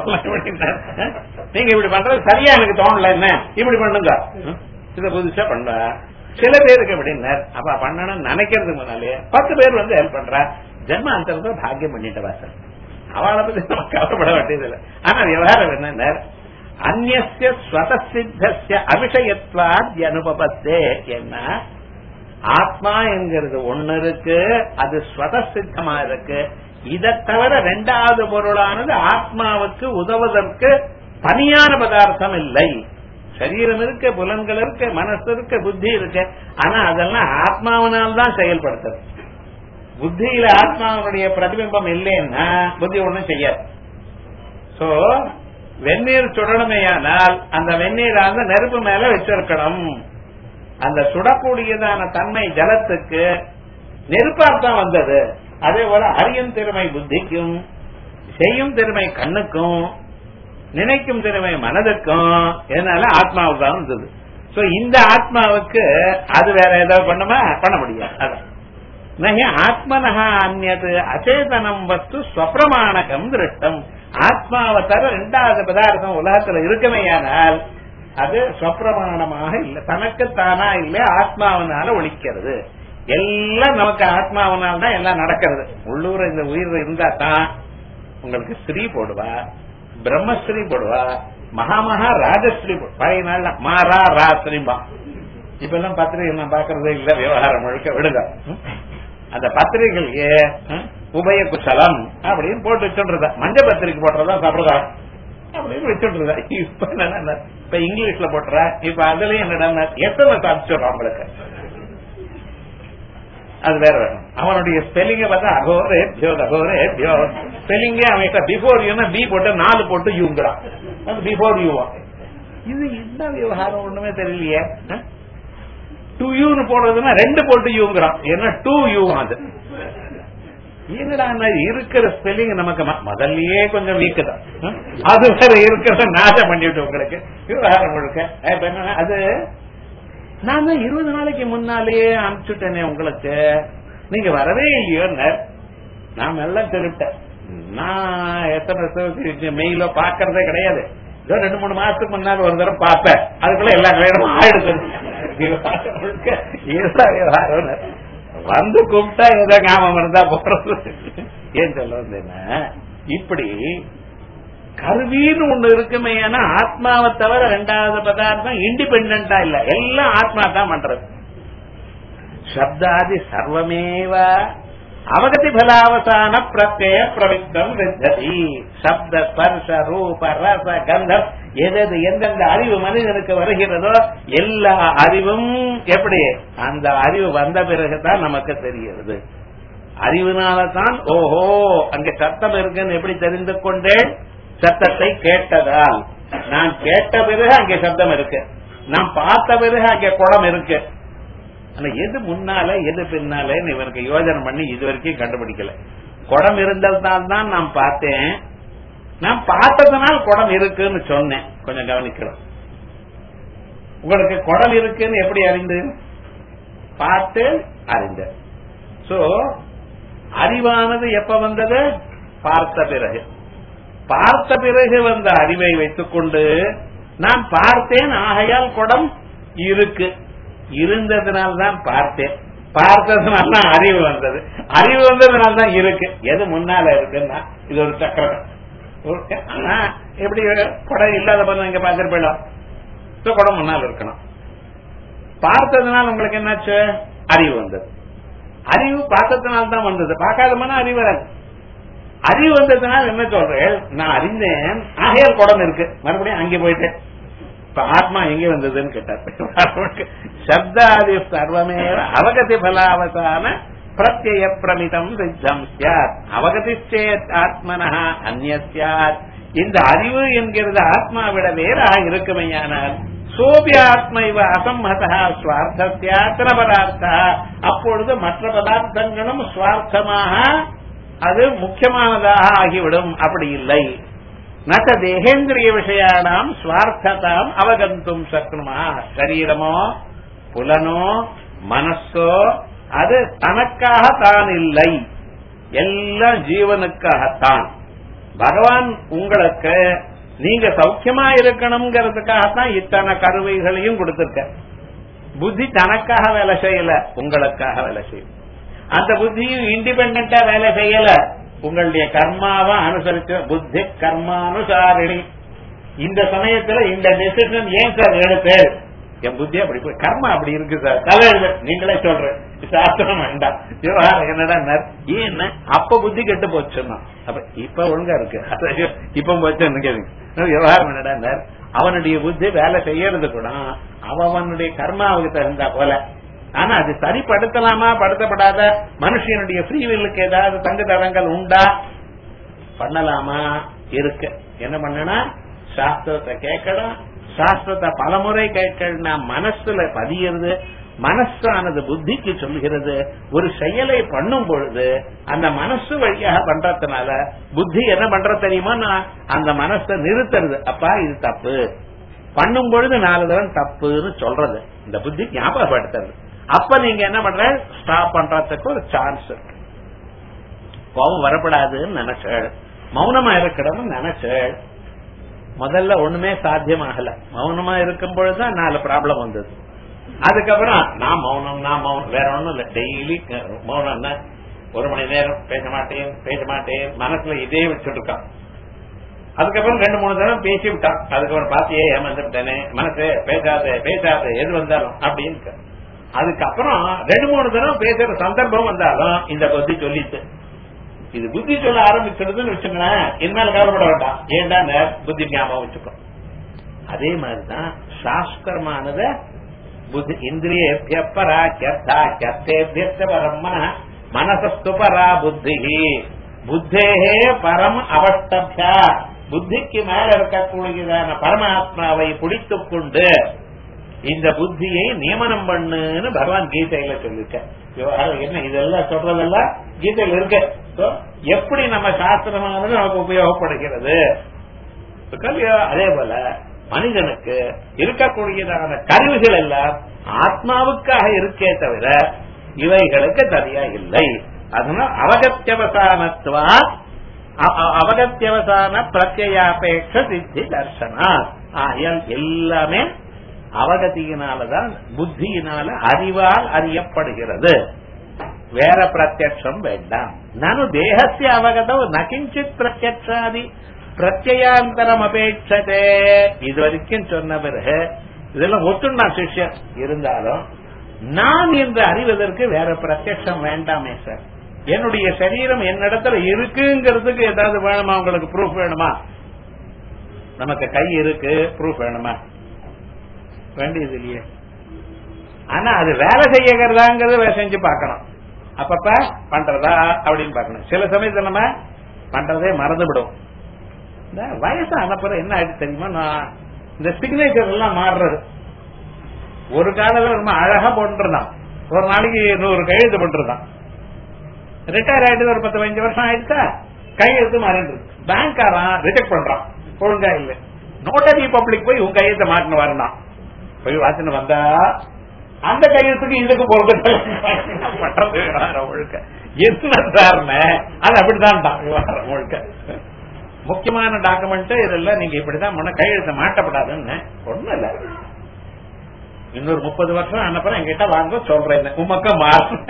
நீங்க இப்படி பண்றது சரியா எனக்கு தோணல என்ன இப்படி பண்ணுங்க இத புதுசா பண்ண சில பேருக்கு எப்படின்னா அப்ப பண்ணணும்னு நினைக்கிறதுக்கு முன்னாலே பத்து பேர் வந்து ஹெல்ப் பண்றா ஜென்ம அந்தரத்தை பாக்கியம் பண்ணிட்ட வாசல் அவளை பத்தி நம்ம கவலைப்பட வேண்டியது இல்லை ஆனா விவகாரம் என்ன அந்நிய ஸ்வதசித்த அபிஷயத்வாத் அனுபவத்தே என்ன ஆத்மா என்கிறது ஒண்ணு இருக்கு அது ஸ்வதசித்தமா இருக்கு இதை தவிர ரெண்டாவது பொருளானது ஆத்மாவுக்கு உதவுவதற்கு தனியான பதார்த்தம் இல்லை சரீரம் இருக்கு புலன்கள் இருக்கு மனசு இருக்கு புத்தி இருக்கு ஆனா அதெல்லாம் ஆத்மாவினால் தான் செயல்படுத்துறது புத்தியில ஆத்மாவுடைய பிரதிபிம்பம் இல்லைன்னா புத்தி ஒண்ணும் செய்யாது சோ வெந்நீர் சுடணுமேயானால் அந்த வெந்நீராக நெருப்பு மேல வச்சிருக்கணும் அந்த சுடக்கூடியதான தன்மை ஜலத்துக்கு நெருப்பாத்தான் வந்தது அதே போல அறியும் திறமை புத்திக்கும் செய்யும் திறமை கண்ணுக்கும் நினைக்கும் திறமை மனதுக்கும் இதனால ஆத்மாவுக்கு தான் வந்தது சோ இந்த ஆத்மாவுக்கு அது வேற ஏதாவது பண்ணுமா பண்ண முடியாது அதான் நகி ஆத்மனஹா அந்நது அச்சேதனம் வஸ்து ஸ்வப்பிரமாணகம் திருஷ்டம் ஆத்மாவை தர ரெண்டாவது பதார்த்தம் உலகத்துல இருக்குமேயானால் அது ஸ்வப்பிரமாணமாக இல்ல தனக்கு தானா இல்ல ஆத்மாவனால ஒழிக்கிறது எல்லாம் நமக்கு ஆத்மாவனால் தான் எல்லாம் நடக்கிறது உள்ளூர் இந்த உயிர் இருந்தா தான் உங்களுக்கு ஸ்ரீ போடுவா பிரம்மஸ்ரீ போடுவா மகாமகா ராஜஸ்ரீ பழைய நாள் மாரா ராஸ்ரீம்பா இப்ப எல்லாம் பத்திரிகை நான் பாக்குறதே இல்ல விவகாரம் முழுக்க விடுங்க அந்த பத்திரிகைகளுக்கு உபய குசலம் அப்படின்னு போட்டு வச்சுன்றத மஞ்ச பத்திரிகை போடுறதா சம்பிரதாயம் அப்படின்னு வச்சுன்றதா இப்ப என்ன இப்ப இங்கிலீஷ்ல போட்டுற இப்ப அதுலயும் என்னடா எஸ்எம்எஸ் அனுப்பிச்சிடுறோம் அவங்களுக்கு அது வேற வேணும் அவனுடைய ஸ்பெல்லிங்க பார்த்தா அகோரே பியோ அகோரே பியோ ஸ்பெல்லிங்கே அவன் பிஃபோர் யூனா பி போட்டு நாலு போட்டு யூங்கிறான் அது பிஃபோர் யூவா இது என்ன விவகாரம் ஒண்ணுமே தெரியலையே டூ யூன்னு போடுறதுன்னா ரெண்டு போட்டு யூங்கிறான் ஏன்னா டூ யூ அது என்னடா இருக்கிற ஸ்பெல்லிங் நமக்கு முதல்லயே கொஞ்சம் வீக்கு தான் அது வேற இருக்கிறத நாசம் பண்ணிவிட்டு உங்களுக்கு விவகாரம் முழுக்க என்னன்னா அது நான் தான் இருபது நாளைக்கு முன்னாலேயே அனுப்பிச்சுட்டேனே உங்களுக்கு நீங்க வரவே இல்லையோ நான் எல்லாம் திருட்டேன் நான் எத்தனை மெயிலோ பாக்குறதே கிடையாது ஏதோ ரெண்டு மூணு மாசத்துக்கு முன்னால ஒரு தடவை பார்ப்பேன் அதுக்குள்ள எல்லா கல்யாணமும் ஆயிடுச்சு வந்து கூப்பிட்டா ஏதோ ஞாபகம் இருந்தா போறது ஏன் சொல்ல வந்தேன்னா இப்படி கருவின்னு ஒண்ணு இருக்குமே ஏன்னா ஆத்மாவை தவிர ரெண்டாவது பதார்த்தம் இண்டிபெண்டா இல்ல எல்லாம் ஆத்மா தான் பண்றது சப்தாதி சர்வமேவ அவகதி பலாவசான பிரத்யய பிரவித்தம் வித்ததி சப்த ஸ்பர்ஷ ரூப ரச கந்தம் எது எந்தெந்த அறிவு மனிதனுக்கு வருகிறதோ எல்லா அறிவும் எப்படி அந்த அறிவு வந்த பிறகுதான் நமக்கு தெரிகிறது அறிவுனாலதான் ஓஹோ அங்க சத்தம் இருக்குன்னு எப்படி தெரிந்து கொண்டேன் சத்தத்தை கேட்டதால் நான் கேட்ட பிறகு அங்கே சத்தம் இருக்கு நான் பார்த்த பிறகு அங்கே குளம் இருக்கு ஆனா எது முன்னால எது பின்னால இவருக்கு யோஜனை பண்ணி இது வரைக்கும் கண்டுபிடிக்கல குடம் இருந்ததால் தான் நான் பார்த்தேன் நான் பார்த்ததுனால் குடம் இருக்குன்னு சொன்னேன் கொஞ்சம் கவனிக்கிறோம் உங்களுக்கு குடம் இருக்குன்னு எப்படி அறிந்து பார்த்து அறிந்த சோ அறிவானது எப்ப வந்தது பார்த்த பிறகு பார்த்த பிறகு வந்த அறிவை வைத்துக் கொண்டு நான் பார்த்தேன் ஆகையால் குடம் இருக்கு இருந்ததுனால்தான் பார்த்தேன் பார்த்ததுனால தான் அறிவு வந்தது அறிவு வந்ததுனால தான் இருக்கு எது முன்னால இருக்குன்னா இது ஒரு சக்கரம் ஆனா எப்படி குடம் இல்லாத போது இங்க பார்த்துட்டு போயிடலாம் குடம் முன்னால் இருக்கணும் பார்த்ததுனால உங்களுக்கு என்னாச்சு அறிவு வந்தது அறிவு பார்த்ததுனால தான் வந்தது பார்க்காதமான அறிவு வராது அறிவு வந்ததுனால என்ன சொல்றேன் நான் அறிந்தேன் ஆகையால் குடம் இருக்கு மறுபடியும் அங்கே போயிட்டேன் இப்ப ஆத்மா எங்க வந்ததுன்னு கேட்டார் சப்தாதி சர்வமேவ அவகதி பலாவசான பிரத்யய பிரமிதம் சித்தம் சாத் அவகதி சேத் ஆத்மனா அந்நிய சாத் இந்த அறிவு என்கிறது ஆத்மாவிட வேறாக இருக்குமையானால் சோபி ஆத்ம இவ அசம்மதா சுவார்த்தியாத்திர பதார்த்தா அப்பொழுது மற்ற பதார்த்தங்களும் சுவார்த்தமாக அது முக்கியமானதாக ஆகிவிடும் அப்படி இல்லை நச்ச தேகேந்திரிய விஷயானாம் சுவார்த்ததாம் அவகந்தும் சக்னுமா சரீரமோ புலனோ மனசோ அது தனக்காக தான் இல்லை எல்லாம் ஜீவனுக்காகத்தான் பகவான் உங்களுக்கு நீங்க சௌக்கியமா இருக்கணுங்கிறதுக்காகத்தான் இத்தனை கருவைகளையும் கொடுத்திருக்க புத்தி தனக்காக வேலை செய்யல உங்களுக்காக வேலை செய்யும் அந்த புத்தியும் இண்டிபெண்டா வேலை செய்யல உங்களுடைய கர்மாவை அனுசரிச்சு புத்தி கர்மானுசாரிணி இந்த சமயத்துல இந்த டெசிஷன் ஏன் சார் எடுத்து என் புத்தி அப்படி போய் கர்மா அப்படி இருக்கு சார் தலைவர் நீங்களே சொல்றேன் சாஸ்திரம் வேண்டாம் விவகாரம் என்னடா ஏன் அப்ப புத்தி கெட்டு போச்சுன்னா அப்ப இப்ப ஒழுங்கா இருக்கு அது இப்ப போச்சு கேளுங்க விவகாரம் என்னடா அவனுடைய புத்தி வேலை செய்யறது கூட அவனுடைய கர்மாவுக்கு தகுந்தா போல ஆனா அது சரிப்படுத்தலாமா படுத்தப்படாத மனுஷனுடைய ஃப்ரீவில்லுக்கு ஏதாவது தங்கு தடங்கள் உண்டா பண்ணலாமா இருக்கு என்ன பண்ணனா சாஸ்திரத்தை கேட்கணும் சாஸ்திரத்தை பலமுறை கேட்கணும் மனசுல பதியிறது மனசானது புத்திக்கு சொல்கிறது ஒரு செயலை பண்ணும் பொழுது அந்த மனசு வழியாக பண்றதுனால புத்தி என்ன பண்ற தெரியுமா நான் அந்த மனசை நிறுத்துறது அப்பா இது தப்பு பண்ணும் பொழுது நாலு தடவை தப்புன்னு சொல்றது இந்த புத்தி ஞாபகப்படுத்துறது அப்ப நீங்க என்ன பண்ற ஸ்டாப் பண்றதுக்கு ஒரு சான்ஸ் இருக்கு கோபம் வரப்படாதுன்னு நினைச்சேள் மௌனமா இருக்கணும்னு நினைச்சேள் முதல்ல ஒண்ணுமே சாத்தியமாகல மௌனமா இருக்கும் பொழுதுதான் நாலு ப்ராப்ளம் வந்தது அதுக்கப்புறம் நான் மௌனம் நான் மௌனம் வேற ஒண்ணும் இல்ல டெய்லி மௌனம் ஒரு மணி நேரம் பேச மாட்டேன் பேச மாட்டேன் மனசுல இதே வச்சுட்டு இருக்கான் அதுக்கப்புறம் ரெண்டு மூணு தடவை பேசி விட்டான் அதுக்கப்புறம் பாத்தியே ஏமாந்துட்டேனே மனசு பேசாத பேசாத எது வந்தாலும் அப்படின்னு அதுக்கப்புறம் ரெண்டு மூணு தடவை பேசுற சந்தர்ப்பம் வந்தாலும் இந்த புத்தி சொல்லிட்டு இது புத்தி சொல்ல ஆரம்பிச்சிருதுன்னு வச்சுங்களேன் இனிமேல் கவலைப்பட வேண்டாம் ஏன்டா புத்தி ஞாபகம் வச்சுக்கோ அதே மாதிரிதான் சாஸ்திரமானத புத்தி இந்திரிய பரா கர்த்தா கர்த்தேபியத்த பரம் மனசஸ்து பரா புத்தி புத்தேகே பரம் அவஷ்டபியா புத்திக்கு மேல இருக்கக்கூடியதான பரமாத்மாவை பிடித்துக் கொண்டு இந்த புத்தியை நியமனம் பண்ணுன்னு பகவான் கீதையில சொல்லிருக்க விவகாரம் என்ன இதெல்லாம் சொல்றதெல்லாம் கீதையில இருக்கு எப்படி நம்ம சாஸ்திரமானது நமக்கு உபயோகப்படுகிறது அதே போல மனிதனுக்கு இருக்கக்கூடியதான கருவிகள் எல்லாம் ஆத்மாவுக்காக இருக்கே தவிர இவைகளுக்கு தனியா இல்லை அதனால அவகத்தியவசானத்துவா அவகத்தியவசான பிரத்யாபேட்ச சித்தி தர்சனா ஆயல் எல்லாமே அவகதியினாலதான் புத்தியினால அறிவால் அறியப்படுகிறது வேற பிரத்யட்சம் வேண்டாம் நானு தேகசிய அவகதோ நகிஞ்சித் பிரத்யட்சாதி பிரத்யந்தரம் அபேட்சதே இது வரைக்கும் சொன்ன பிறகு இதெல்லாம் ஒத்துண்டான் சிஷ்யன் இருந்தாலும் நான் என்று அறிவதற்கு வேற பிரத்யட்சம் வேண்டாமே சார் என்னுடைய சரீரம் என்னிடத்துல இருக்குங்கிறதுக்கு ஏதாவது வேணுமா உங்களுக்கு ப்ரூஃப் வேணுமா நமக்கு கை இருக்கு ப்ரூஃப் வேணுமா வேண்டியது இல்லையே ஆனா அது வேலை செய்யறதாங்கிறத செஞ்சு பார்க்கணும் அப்பப்ப பண்றதா அப்படின்னு பார்க்கணும் சில சமயத்துல நம்ம பண்றதே மறந்து விடும் இந்த வயசு அனுப்புற என்ன ஆயிடுச்சு தெரியுமா நான் இந்த சிக்னேச்சர் எல்லாம் மாறுறது ஒரு காலத்துல ரொம்ப அழகா போட்டுருந்தான் ஒரு நாளைக்கு நூறு கையெழுத்து போட்டுருந்தான் ரிட்டையர் ஆயிட்டு ஒரு பத்து பதினஞ்சு வருஷம் ஆயிடுச்சா கையெழுத்து மாறிட்டு பேங்க்காரன் ரிஜெக்ட் பண்றான் ஒழுங்கா இல்ல நோட்டரி பப்ளிக் போய் உன் கையெழுத்த மாட்டின வரணும் போய் வாசனை வந்தா அந்த கையெழுத்துக்கு இதுக்கு போறது ஒழுக்க என்ன சார்ன அது அப்படிதான் விவகாரம் ஒழுக்க முக்கியமான டாக்குமெண்ட் இதெல்லாம் நீங்க இப்படிதான் முன்ன கையெழுத்த மாட்டப்படாதுன்னு ஒண்ணும் இல்ல இன்னொரு முப்பது வருஷம் அனுப்புறேன் என்கிட்ட வாங்க சொல்றேன் உமக்க மாறும்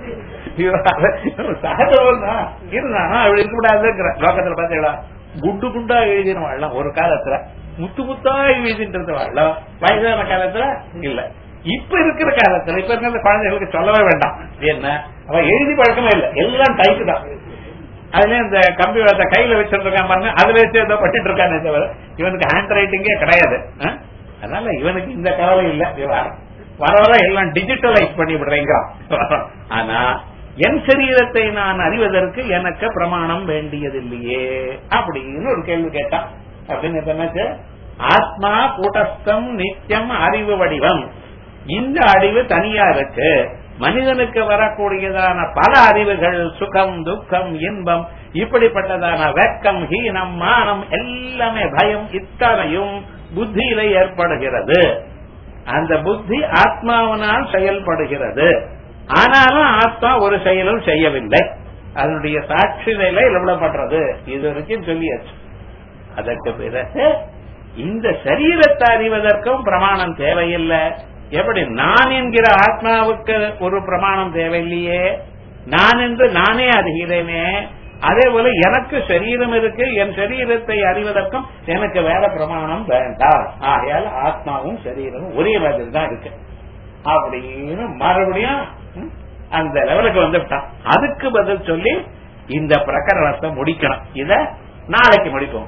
சகஜம் தான் இருந்தானா அப்படி இருக்கக்கூடாதுங்கிற லோகத்துல பாத்தீங்களா குண்டு குண்டா எழுதினவாழ்லாம் ஒரு காலத்துல முத்து முத்தா எழுதின்றது வாழலாம் வயதான காலத்துல இல்ல இப்ப இருக்கிற காலத்துல இப்ப இருக்கிற குழந்தைகளுக்கு சொல்லவே வேண்டாம் என்ன அவ எழுதி பழக்கமே இல்ல எல்லாம் டைப்பு தான் அதுல இந்த கம்பி வளர்த்த கையில வச்சிருக்கான் பாருங்க அதுல வச்சு ஏதோ பட்டுட்டு இருக்கானே தவிர இவனுக்கு ஹேண்ட் ரைட்டிங்கே கிடையாது அதனால இவனுக்கு இந்த கவலை இல்ல விவகாரம் வர வர எல்லாம் டிஜிட்டலைஸ் பண்ணி விடுறேங்கிறான் ஆனா என் சரீரத்தை நான் அறிவதற்கு எனக்கு பிரமாணம் வேண்டியதில்லையே அப்படின்னு ஒரு கேள்வி கேட்டான் அப்படின்னு என்னாச்சு ஆத்மா கூட்டஸ்தம் நித்தியம் அறிவு வடிவம் இந்த அறிவு தனியா இருக்கு மனிதனுக்கு வரக்கூடியதான பல அறிவுகள் சுகம் துக்கம் இன்பம் இப்படிப்பட்டதான வெக்கம் ஹீனம் மானம் எல்லாமே பயம் இத்தனையும் புத்தியில ஏற்படுகிறது அந்த புத்தி ஆத்மாவினால் செயல்படுகிறது ஆனாலும் ஆத்மா ஒரு செயலும் செய்யவில்லை அதனுடைய சாட்சி நிலை எழுதப்படுறது இது வரைக்கும் சொல்லியாச்சு அதற்கு பிறகு இந்த சரீரத்தை அறிவதற்கும் பிரமாணம் தேவையில்லை எப்படி நான் என்கிற ஆத்மாவுக்கு ஒரு பிரமாணம் தேவையில்லையே நான் என்று நானே அறிகிறேனே அதே போல எனக்கு சரீரம் இருக்கு என் சரீரத்தை அறிவதற்கும் எனக்கு வேற பிரமாணம் வேண்டாம் ஆகையால் ஆத்மாவும் சரீரமும் ஒரே மாதிரி தான் இருக்கு அப்படின்னு மறுபடியும் ம், அந்த லெவலுக்கு வந்துட்டான் அதுக்கு பதில் சொல்லி இந்த பிரகரணத்தை முடிக்கணும் இத நாளைக்கு முடிப்போம்